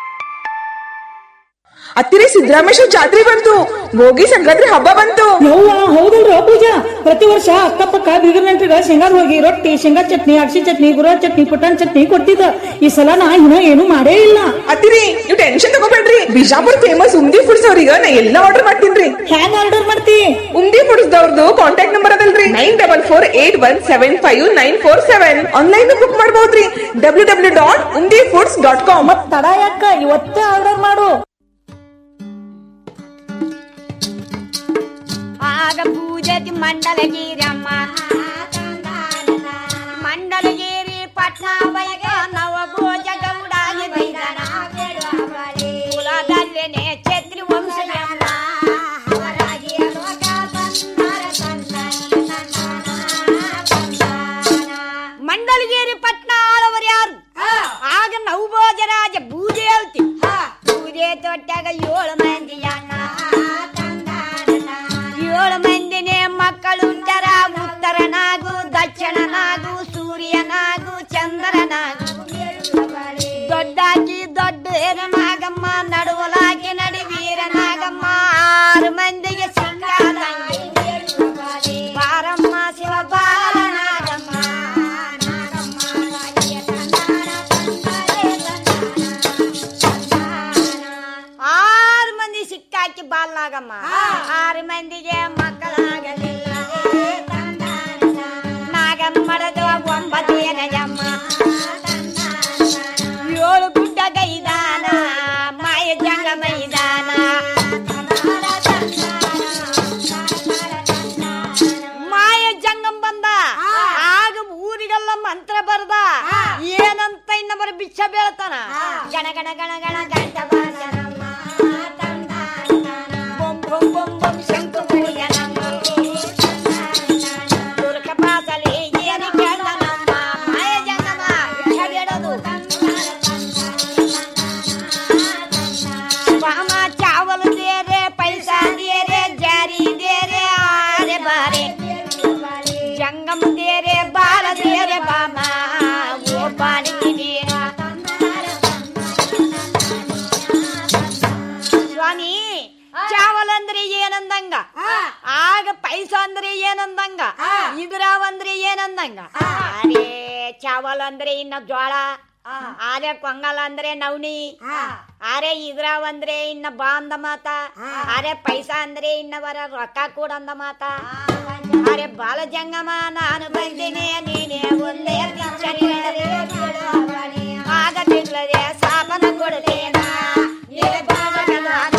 ಹತ್ತಿರ ಸಿದ್ದರಾಮೇಶ್ವರ ಜಾತ್ರೆ ಬಂತು ಭೋಗಿ ಸಂಕ್ರಾಂತಿ ಹಬ್ಬ ಬಂತು ಯವ್ವ ಹೌದಲ್ರ ಪೂಜಾ ಪ್ರತಿ ವರ್ಷ ಅಕ್ಕಪಕ್ಕ ಬೀಗರ್ ನೆಂಟ್ರಿಗ ಶೇಂಗಾದ ಹೋಗಿ ರೊಟ್ಟಿ ಶೇಂಗಾ ಚಟ್ನಿ ಅಕ್ಷಿ ಚಟ್ನಿ ಗುರ ಚಟ್ನಿ ಪುಟಾಣಿ ಚಟ್ನಿ ಕೊಡ್ತಿದ್ದ ಈ ಸಲ ನಾ ಇನ್ನ ಏನು ಮಾಡೇ ಇಲ್ಲ ಅತ್ತಿರಿ ನೀವು ಟೆನ್ಷನ್ ತಗೋಬೇಡ್ರಿ ಬಿಜಾಪುರ್ ಫೇಮಸ್ ಉಮ್ದಿ ಫುಡ್ಸ್ ಅವ್ರಿಗೆ ನಾ ಎಲ್ಲ ಆರ್ಡರ್ ಮಾಡ್ತೀನ್ರಿ ಹ್ಯಾಂಗ ಆರ್ಡರ್ ಮಾಡ್ತಿ ಉಮ್ದಿ ಫುಡ್ಸ್ ದವ್ರದ್ದು ಕಾಂಟ್ಯಾಕ್ಟ್ ನಂಬರ್ ಅದಲ್ರಿ nine double four eight one seven five nine four seven online book ಮಾಡಬಹುದ್ರಿ W W dot Umdi foods dot com ಮತ್ ತಡ ಯಾಕ ಇವತ್ತೇ ಆರ್ಡರ್ ಮಾಡು ಆಗ ಪೂಜತಿ ಮಂಡಲಗಿರಮ್ಮ ಮಂಡಲಗಿರಿ ಪಟ್ನ ಬಯಗ ನವ ಭೋಜ ಗೌಡಾಗಿ ಬೈದನ ಕುಲದಲ್ಲೇನೆ ಛತ್ರಿ ವಂಶಯಮ್ಮ ಮಂಡಲಗಿರಿ ಪಟ್ನ ಆಳವರು ಯಾರು ಆಗ ನವಭೋಜರಾಜ ಬೂಜೆ ಹೇಳ್ತಿ ಬೂಜೆ ತೊಟ್ಟಾಗ ಏಳು ಮಂದಿ ಅಣ್ಣ ಏಳು ಮಂದಿನೇ ಮಕ್ಕಳು ಉಂಟರ ಉತ್ತರನಾಗು ದಕ್ಷಿಣನಾಗು ಸೂರ್ಯನಾಗು ಚಂದ್ರನಾಗು ದೊಡ್ಡಾಕಿ ದೊಡ್ಡ ನಾಗಮ್ಮ ನಡುವಲಾಕಿ ನಡಿ ವೀರನಾಗಮ್ಮ ಆರು ಮಂದಿಗೆ ಸಿಕ್ಕಾದಂಗೆ ಬಾರಮ್ಮ ಶಿವ ಬಾಲನಾಗಮ್ಮ ಆರು ಮಂದಿ ಸಿಕ್ಕಾಕಿ ಬಾಲ್ನಾಗಮ್ಮ ಆರು ಮಂದಿಗೆ ಮಕ್ಕಳಾಗಲಿಲ್ಲ ನಾಗಮ್ಮಳದು ಒಂಬತ್ತು ಏನಜಮ್ಮ ಏಳು ಗುಡ್ಡ ಗೈದಾನ ಮಾಯ ಜಂಗ ಮೈದಾನ ಮಾಯ ಜಂಗಂ ಬಂದ ಆಗ ಊರಿಗೆಲ್ಲ ಮಂತ್ರ ಬರ್ದ ಏನಂತ ಇನ್ನೊಬ್ಬರ ಬಿಚ್ಚ ಬೀಳ್ತಾನ ಗಣ ಗಣ ಗಣ ಗಣ ಗಂಟ ಬಾಜನಮ್ಮ ಬೊಂ ಬೊಂ ಬೊಂ ಬೊಂ ಶಂಕು ಪೂಜನಮ್ಮ ದುರ್ಗ ಪಾಸಲಿ ಏನಿ ಕೇಳ್ದನಮ್ಮ ಮಾಯ ಜಂಗಮ ಬಿಚ್ಚ ಬೀಳೋದು ವಾಮ ಚಾವಲ್ ದೇರೆ ಪೈಸಾ ದೇರೆ ಜಾರಿ ದೇರೆ ಆರೆ ಬಾರೆ ಜಂಗಮ್ ದೇರೆ ಬಾಲ ದೇರೆ ಬಾಮ ಓ ಬಾಣಿಗೆ ಸ್ವಾಮಿ ಚಾವಲ್ ಅಂದ್ರೆ ಏನಂದಂಗ ಆಗ ಪೈಸಾ ಅಂದ್ರೆ ಏನಂದಂಗ ಇದ್ರಾವ್ ಅಂದ್ರೆ ಏನಂದಂಗ ಅರೇ ಚಾವಲ್ ಅಂದ್ರೆ ಇನ್ನ ಜ್ವಾಳ ಆರೆ ಕೊಂಗಲ್ ಅಂದ್ರೆ ನವಣಿ ಅರೆ ಇದ್ರಾವ್ ಅಂದ್ರೆ ಇನ್ನ ಬಾ ಅಂದ ಮಾತ ಅರೆ ಪೈಸಾ ಅಂದ್ರೆ ಇನ್ನ ಬರ ರೊಕ್ಕ ಕೂಡ ಅಂದ ಮಾತ ಅರೆ ಬಾಲ ಜಂಗಮ ನಾನು ಬಂದಿನಿ ನೀನೇ ಒಂದೇ ಪಿಚ್ಚರಿ ಆಗ ತಿಂಗಳದೆ ಸಾಪನ ಕೊಡ್ತೇನ ನೀವೇ ಬಾಲಕನಾದ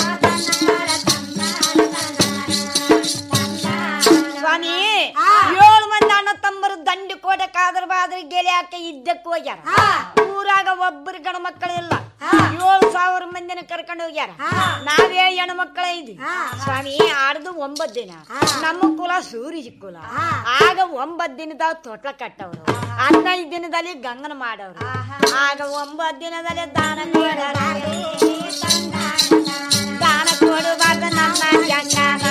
ಸ್ವಾಮಿ ಏಳು ಮಂದಿ ಅಣ್ಣ ತಮ್ಮರು ದಂಡಿ ಕೋಟೆ ಕಾದ್ರ ಬಾದ್ರ ಗೆಲೆ ಹಾಕಿ ಇದ್ದಕ್ಕೆ ಹೋಗ್ಯಾರ ಊರಾಗ ಒಬ್ಬರು ಗಣ ಮಕ್ಕಳು ಇಲ್ಲ ಏಳು ಸಾವಿರ ಮಂದಿನ ಕರ್ಕೊಂಡು ಹೋಗ್ಯಾರ ನಾವೇ ಹೆಣ್ಣು ಮಕ್ಕಳ ಇದ್ವಿ ಸ್ವಾಮಿ ಆಡ್ದು ಒಂಬತ್ ದಿನ ನಮ್ಮ ಕುಲ ಸೂರ್ಯ ಕುಲ ಆಗ ಒಂಬತ್ ದಿನದಾಗ ತೊಟ್ಲ ಕಟ್ಟವ್ರು ಹದಿನೈದು ದಿನದಲ್ಲಿ ಗಂಗನ ಮಾಡವ್ರು ಆಗ ಒಂಬತ್ ದಿನದಲ್ಲಿ ದಾನ ಕೊಡೋರು ದಾನ ಕೊಡುವಾಗ ನಮ್ಮ ಜಂಗಮ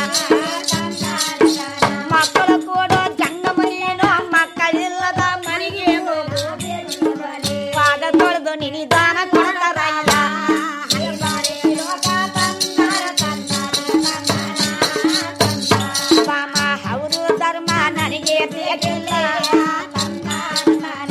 ಮಕ್ಕಳು ಕೊಡೋ ಜಂಗಮನೇನು ಮಕ್ಕಳಿಲ್ಲದ ಮನೆಗೆ ಹೋಗು ಪಾದ ತೊಳೆದು ನಿನಿದಾನ ಕೊಡ್ತಾರಲ್ಲ ಮಾಮ ಅವರು ಧರ್ಮ ನನಗೆ ಬೇಕಿಲ್ಲ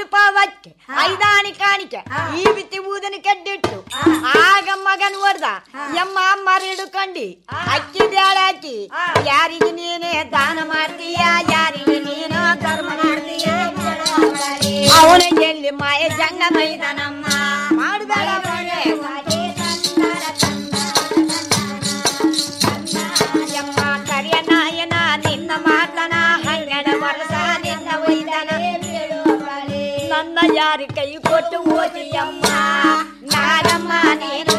ಐದು ಪಾವಕ್ಕೆ ಐದಾಣಿ ಕಾಣಿಕೆ ಈ ಬಿತ್ತಿ ಊದನ ಕೆಡ್ಡಿಟ್ಟು ಆಗ ಮಗನ್ ಹೊಡ್ದ ಎಮ್ಮ ಮರಿಡುಕೊಂಡಿ ಅಕ್ಕಿ ಬ್ಯಾಳೆ ಹಾಕಿ ಯಾರಿಗೆ ನೀನೇ ದಾನ ಮಾಡ್ತೀಯ ಯಾರಿಗೆ ನೀನು ಧರ್ಮ ಮಾಡ್ತೀಯ ಅವನ ಎಲ್ಲಿ ಮಾಯ ಜಂಗ ಮೈದನಮ್ಮ ಮಾಡಬೇಡ ಯಮ್ಮ ಕರಿಯ ನಾಯನ ನಿನ್ನ ಮಾತನ ಹನ್ನೆರಡು ವರ್ಷ ನಿನ್ನ ಒಯ್ದನ ನನ್ನ ಯಾರು ಕೈ ಕೊಟ್ಟು ಓದಿಯಮ್ಮ ನಾನಮ್ಮ ನೀನು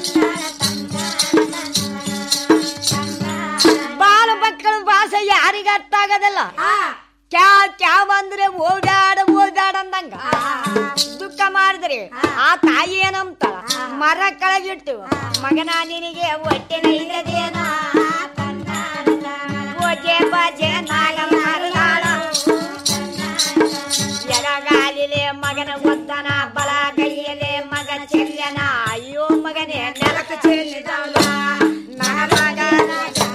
ಬಾಲ ಮಕ್ಕಳು ಭಾಷೆ ಯಾರಿಗ ಅರ್ಥ ಆಗೋದಿಲ್ಲ ಕ್ಯಾ ಕ್ಯಾವ್ ಅಂದ್ರೆ ಓಡಾಡ ಓಡಾಡ ಅಂದಂಗ ದುಃಖ ಮಾಡಿದ್ರೆ ಆ ತಾಯಿ ಏನಂತಾಳ ಮರ ಕೆಳಗಿಟ್ಟು ಮಗನ ನಿನಗೆ ಹೊಟ್ಟೆ ನೈದೇನ ಓಜೆ ಬಾಜೆ ನಾಗ ಮಾರದಾಳ ಎಡಗಾಲಿಲೆ ಮಗನ ಒದ್ದನ ಬಲ ಕೈಯಲೆ ಮಗ ಚೆಲ್ಲನ ಅಯ್ಯೋ ಮಗನೇ ನೆಲಕ ಚೆಲ್ಲಿದವಳ ನನ್ನ ಮಗನ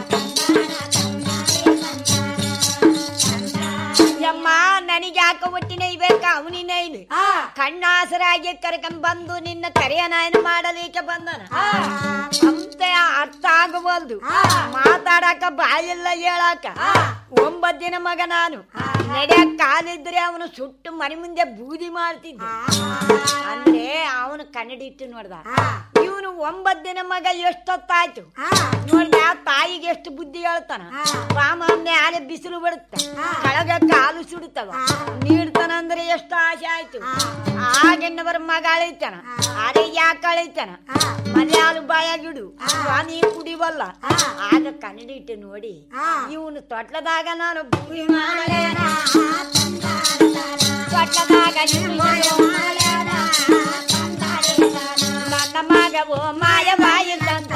ಯಮ್ಮ ನನಗೆ ಯಾಕ ಒಟ್ಟಿನ ಇಬೇಕ ಅವನಿನ ಇಲ್ಲಿ ಕಣ್ಣಾಸರಾಗಿ ಕರ್ಕೊಂಡ್ ಬಂದು ನಿನ್ನ ಕರೆಯನಾಯನ ಮಾಡಲಿಕ್ಕೆ ಬಂದನ ಅಂತ ಅರ್ಥ ಆಗವಲ್ದು ಮಾತಾಡಕ ಬಾಯಿಲ್ಲ ಹೇಳಾಕ ಒಂಬತ್ ದಿನ ಮಗ ನಾನು ನಡೆಯಕ್ ಕಾಲಿದ್ರೆ ಅವನು ಸುಟ್ಟು ಮನೆ ಮುಂದೆ ಬೂದಿ ಮಾಡ್ತಿದ್ದ ಅಂದ್ರೆ ಅವನು ಕನ್ನಡಿಟ್ಟು ನೋಡ್ದ ಇವನು ಒಂಬತ್ ದಿನ ಮಗ ಎಷ್ಟೊತ್ತಾಯ್ತು ನೋಡ್ದ ತಾಯಿಗೆ ಎಷ್ಟು ಬುದ್ಧಿ ಹೇಳ್ತಾನ ಸಾಮಾನ್ಯ ಆಲೆ ಬಿಸಿಲು ಬಿಡುತ್ತೆ ಕೆಳಗ ಕಾಲು ಸುಡುತ್ತವ ನೀಡ್ತಾನಂದ್ರೆ ಎಷ್ಟು ಆಸೆ ಆಯ್ತು ಆಗಣ್ಣವರ ಮಗ ಅಳಿತಾನ ಅರೆ ಯಾಕೆ ಅಳಿತಾನ ಮಲಯಾಳು ಬಾಯಾಗಿಡು ಸ್ವಾಮಿ ಕುಡಿವಲ್ಲ ಆಗ ಕನ್ನಡಿಟ್ಟು ನೋಡಿ ಇವನು ತೊಟ್ಲದಾಗ ನಾನು ಬೂದಿ ಮಾಡಲೇನ ತೊಟ್ಲದಾಗ ನನ್ನ ಮಗ ಓ ಮಾಯ ಬಾಯಿದ್ದಂತ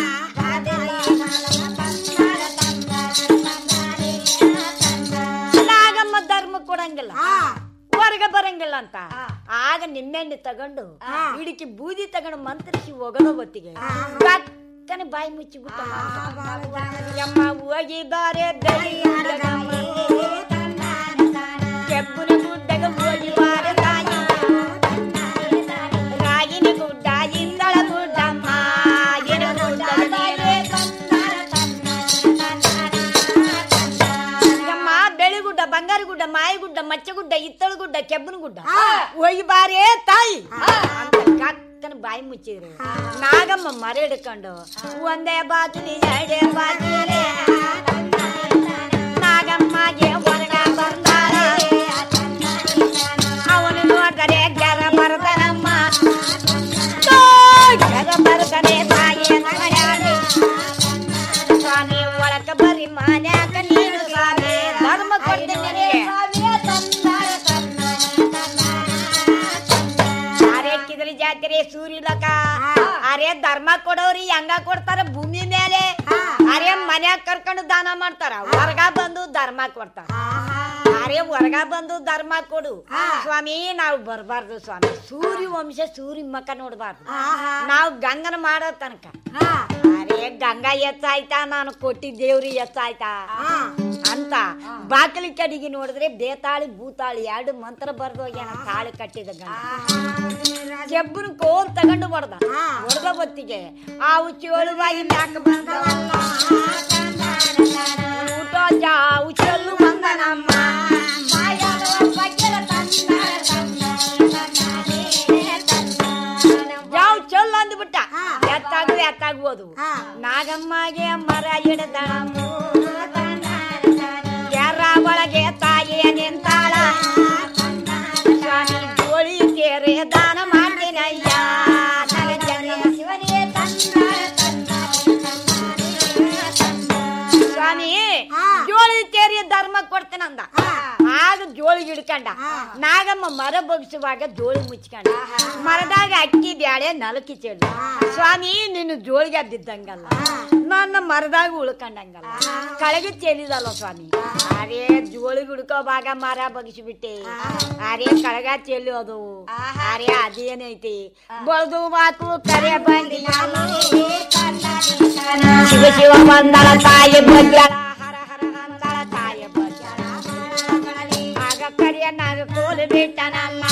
ನಾಗಮ್ಮ ಧರ್ಮ ಕೊಡಂಗಿಲ್ಲ ಹೊರಗ ಬರಂಗಿಲ್ಲ ಅಂತ ಆಗ ನಿಮ್ಮೆಣ್ಣೆ ತಗೊಂಡು ಇಡಕಿ ಬೂದಿ ತಗೊಂಡು ಮಂತ್ರಿಸಿ ಹೋಗೋಣ ಹೊತ್ತಿಗೆ ಕಕ್ಕನೆ ಬಾಯಿ ಮುಚ್ಚಿಬಿಟ್ಟ ಯಮ್ಮ ಹೋಗಿದ್ದಾರೆ ಕೆಬ್ಬುನ ಗುಡ್ಡಗ ಹೋಗಿವಾರ ತಾಯಿ ರಾಗಿನ ಗುಡ್ಡ ಇಂದಳ ಗುಡ್ಡಮ್ಮ ಇನ ಗುಡ್ಡ ಯಮ್ಮ ಬೆಳಿಗುಡ್ಡ ಬಂಗಾರಗುಡ್ಡ ಮಾಯಗುಡ್ಡ ಮಚ್ಚಗುಡ್ಡ ಇತ್ತಳಗುಡ್ಡ ಕೆಬ್ಬನ ಗುಡ್ಡ ಹೋಗಿ ಬಾರೇ ತಾಯಿ ಅಂತ ಕಕ್ಕನ ಬಾಯಿ ಮುಚ್ಚಿದ್ರು ನಾಗಮ್ಮ ಮರ ಹಿಡ್ಕೊಂಡು ಒಂದೇ ಬಾಗಿಲಿ ಎರಡೇ ಬಾಗಿಲಿ ನಾಗಮ್ಮಗೆ ಹೊರಗ ಬಂದಾಳ ಅವನು ನೋಡಿದರೆ ಗೆರ ಬರದನಮ್ಮ ಗೆರ ಬರದನೆ ತಾಯಿ ನಗಡಾಡಿ ಸ್ವಾಮಿ ಒಳಕ ಬರಿ ಮಾನ್ಯಾಕ ನೀನು ಸ್ವಾಮಿ ಧರ್ಮ ಕೊಡ್ತೀನಿ ಅರೆಕ್ಕಿದ್ರಿ ಜಾತ್ರೆ ಸೂರ್ಯಲಕ ಅರೆ ಧರ್ಮ ಕೊಡೋರಿ ಹೆಂಗ ಕೊಡ್ತಾರ ಭೂಮಿ ಮೇಲೆ ಅರೆ ಮನ್ಯಾಗ ಕರ್ಕೊಂಡು ದಾನ ಮಾಡ್ತಾರ ಹೊರಗ ಬಂದು ಧರ್ಮ ಕೊಡ್ತಾರ ಅರೆ ಹೊರಗ ಬಂದು ಧರ್ಮ ಕೊಡು ಸ್ವಾಮಿ ನಾವು ಬರ್ಬಾರ್ದು ಸ್ವಾಮಿ ಸೂರ್ಯ ವಂಶ ಸೂರ್ಯ ಮಕ್ಕ ನೋಡ್ಬಾರ್ದು ನಾವು ಗಂಗನ ಮಾಡೋ ತನಕ ಅರೆ ಗಂಗಾ ಎತ್ತಾಯ್ತಾ ನಾನು ಕೊಟ್ಟಿದ್ದ ದೇವ್ರಿ ಎತ್ತಾಯ್ತಾ ಅಂತ ಬಾಕಲಿ ಕಡಿಗೆ ನೋಡಿದ್ರೆ ಬೇತಾಳಿ ಭೂತಾಳಿ ಎರಡು ಮಂತ್ರ ಬರ್ದು ಹೋಗ್ಯಾನ ತಾಳಿ ಕಟ್ಟಿದ ಗಂಡ ಜಬ್ಬನ ಕೋಲ್ ತಗೊಂಡು ಹೊಡ್ದ ಹೊಡೆದ ಹೊತ್ತಿಗೆ ಆ ಚೋಳು ಬಾಯಿ ಮ್ಯಾಕ ಬಂದವಲ್ಲ ಊಟ ಜಾವು ಚೆಲ್ಲು ಬಂದನಮ್ಮ ಯಾವ ಚೊಲ್ಲ ಅಂದ್ಬಿಟ್ಟ ಎತ್ತಾಗು ಎತ್ತಾಗ್ಬೋದು ನಾಗಮ್ಮಗೆ ಮರ ಹಿಡ್ದ ಕೆರ ಒಳಗೆ ತಾಯಿಯ ನಿಂತಾಳ ಸ್ವಾಮಿ ಗೋಳಿ ಕೇರೆ ದಾನ ಮಾಡ್ತೀನಯ್ಯ ನನ್ನ ಜನ್ಮ ಶಿವನೇ ಸ್ವಾಮಿ ಜೋಳಿ ತೇರಿ ಧರ್ಮ ಕೊಡ್ತೇನಂದ ಆಗ ಜೋಳಿ ಹಿಡ್ಕಂಡ ನಾಗಮ್ಮ ಮರ ಬಗ್ಸುವಾಗ ಜೋಳಿ ಮುಚ್ಕೊಂಡ ಮರದಾಗ ಅಕ್ಕಿ ಬ್ಯಾಳೆ ನಲಕಿ ಚೆಲ್ಲು ಸ್ವಾಮಿ ನಿನ್ನ ಜೋಳಿಗೆ ಬಿದ್ದಂಗಲ್ಲ ನನ್ನ ಮರದಾಗ ಉಳ್ಕೊಂಡಂಗಲ್ಲ ಕಳಗೆ ಚೆಲ್ಲಿದಲ್ಲ ಸ್ವಾಮಿ ಅರೇ ಜೋಳಿ ಹುಡ್ಕೋವಾಗ ಮರ ಬಗ್ಸಿಬಿಟ್ಟೆ ಅರೇ ಕಳಗ ಚೆಲ್ಲೋದು ಅರೇ ಅದೇನೈತಿ ಬಳ್ದು ಬಾಕು ಕರೆ ಬಂದಿ ಶಿವ ಶಿವ ಬಂದಳ ತಾಯಿ ಬಗ್ಗಳ ಹರ ಹರ ಅಂದಳ ತಾಯಿ ಬಗ್ಗಳ ಆಗ ಕರಿಯ ನಾಗ ಕೋಲು ಬಿಟ್ಟ ಕುಂತನಮ್ಮ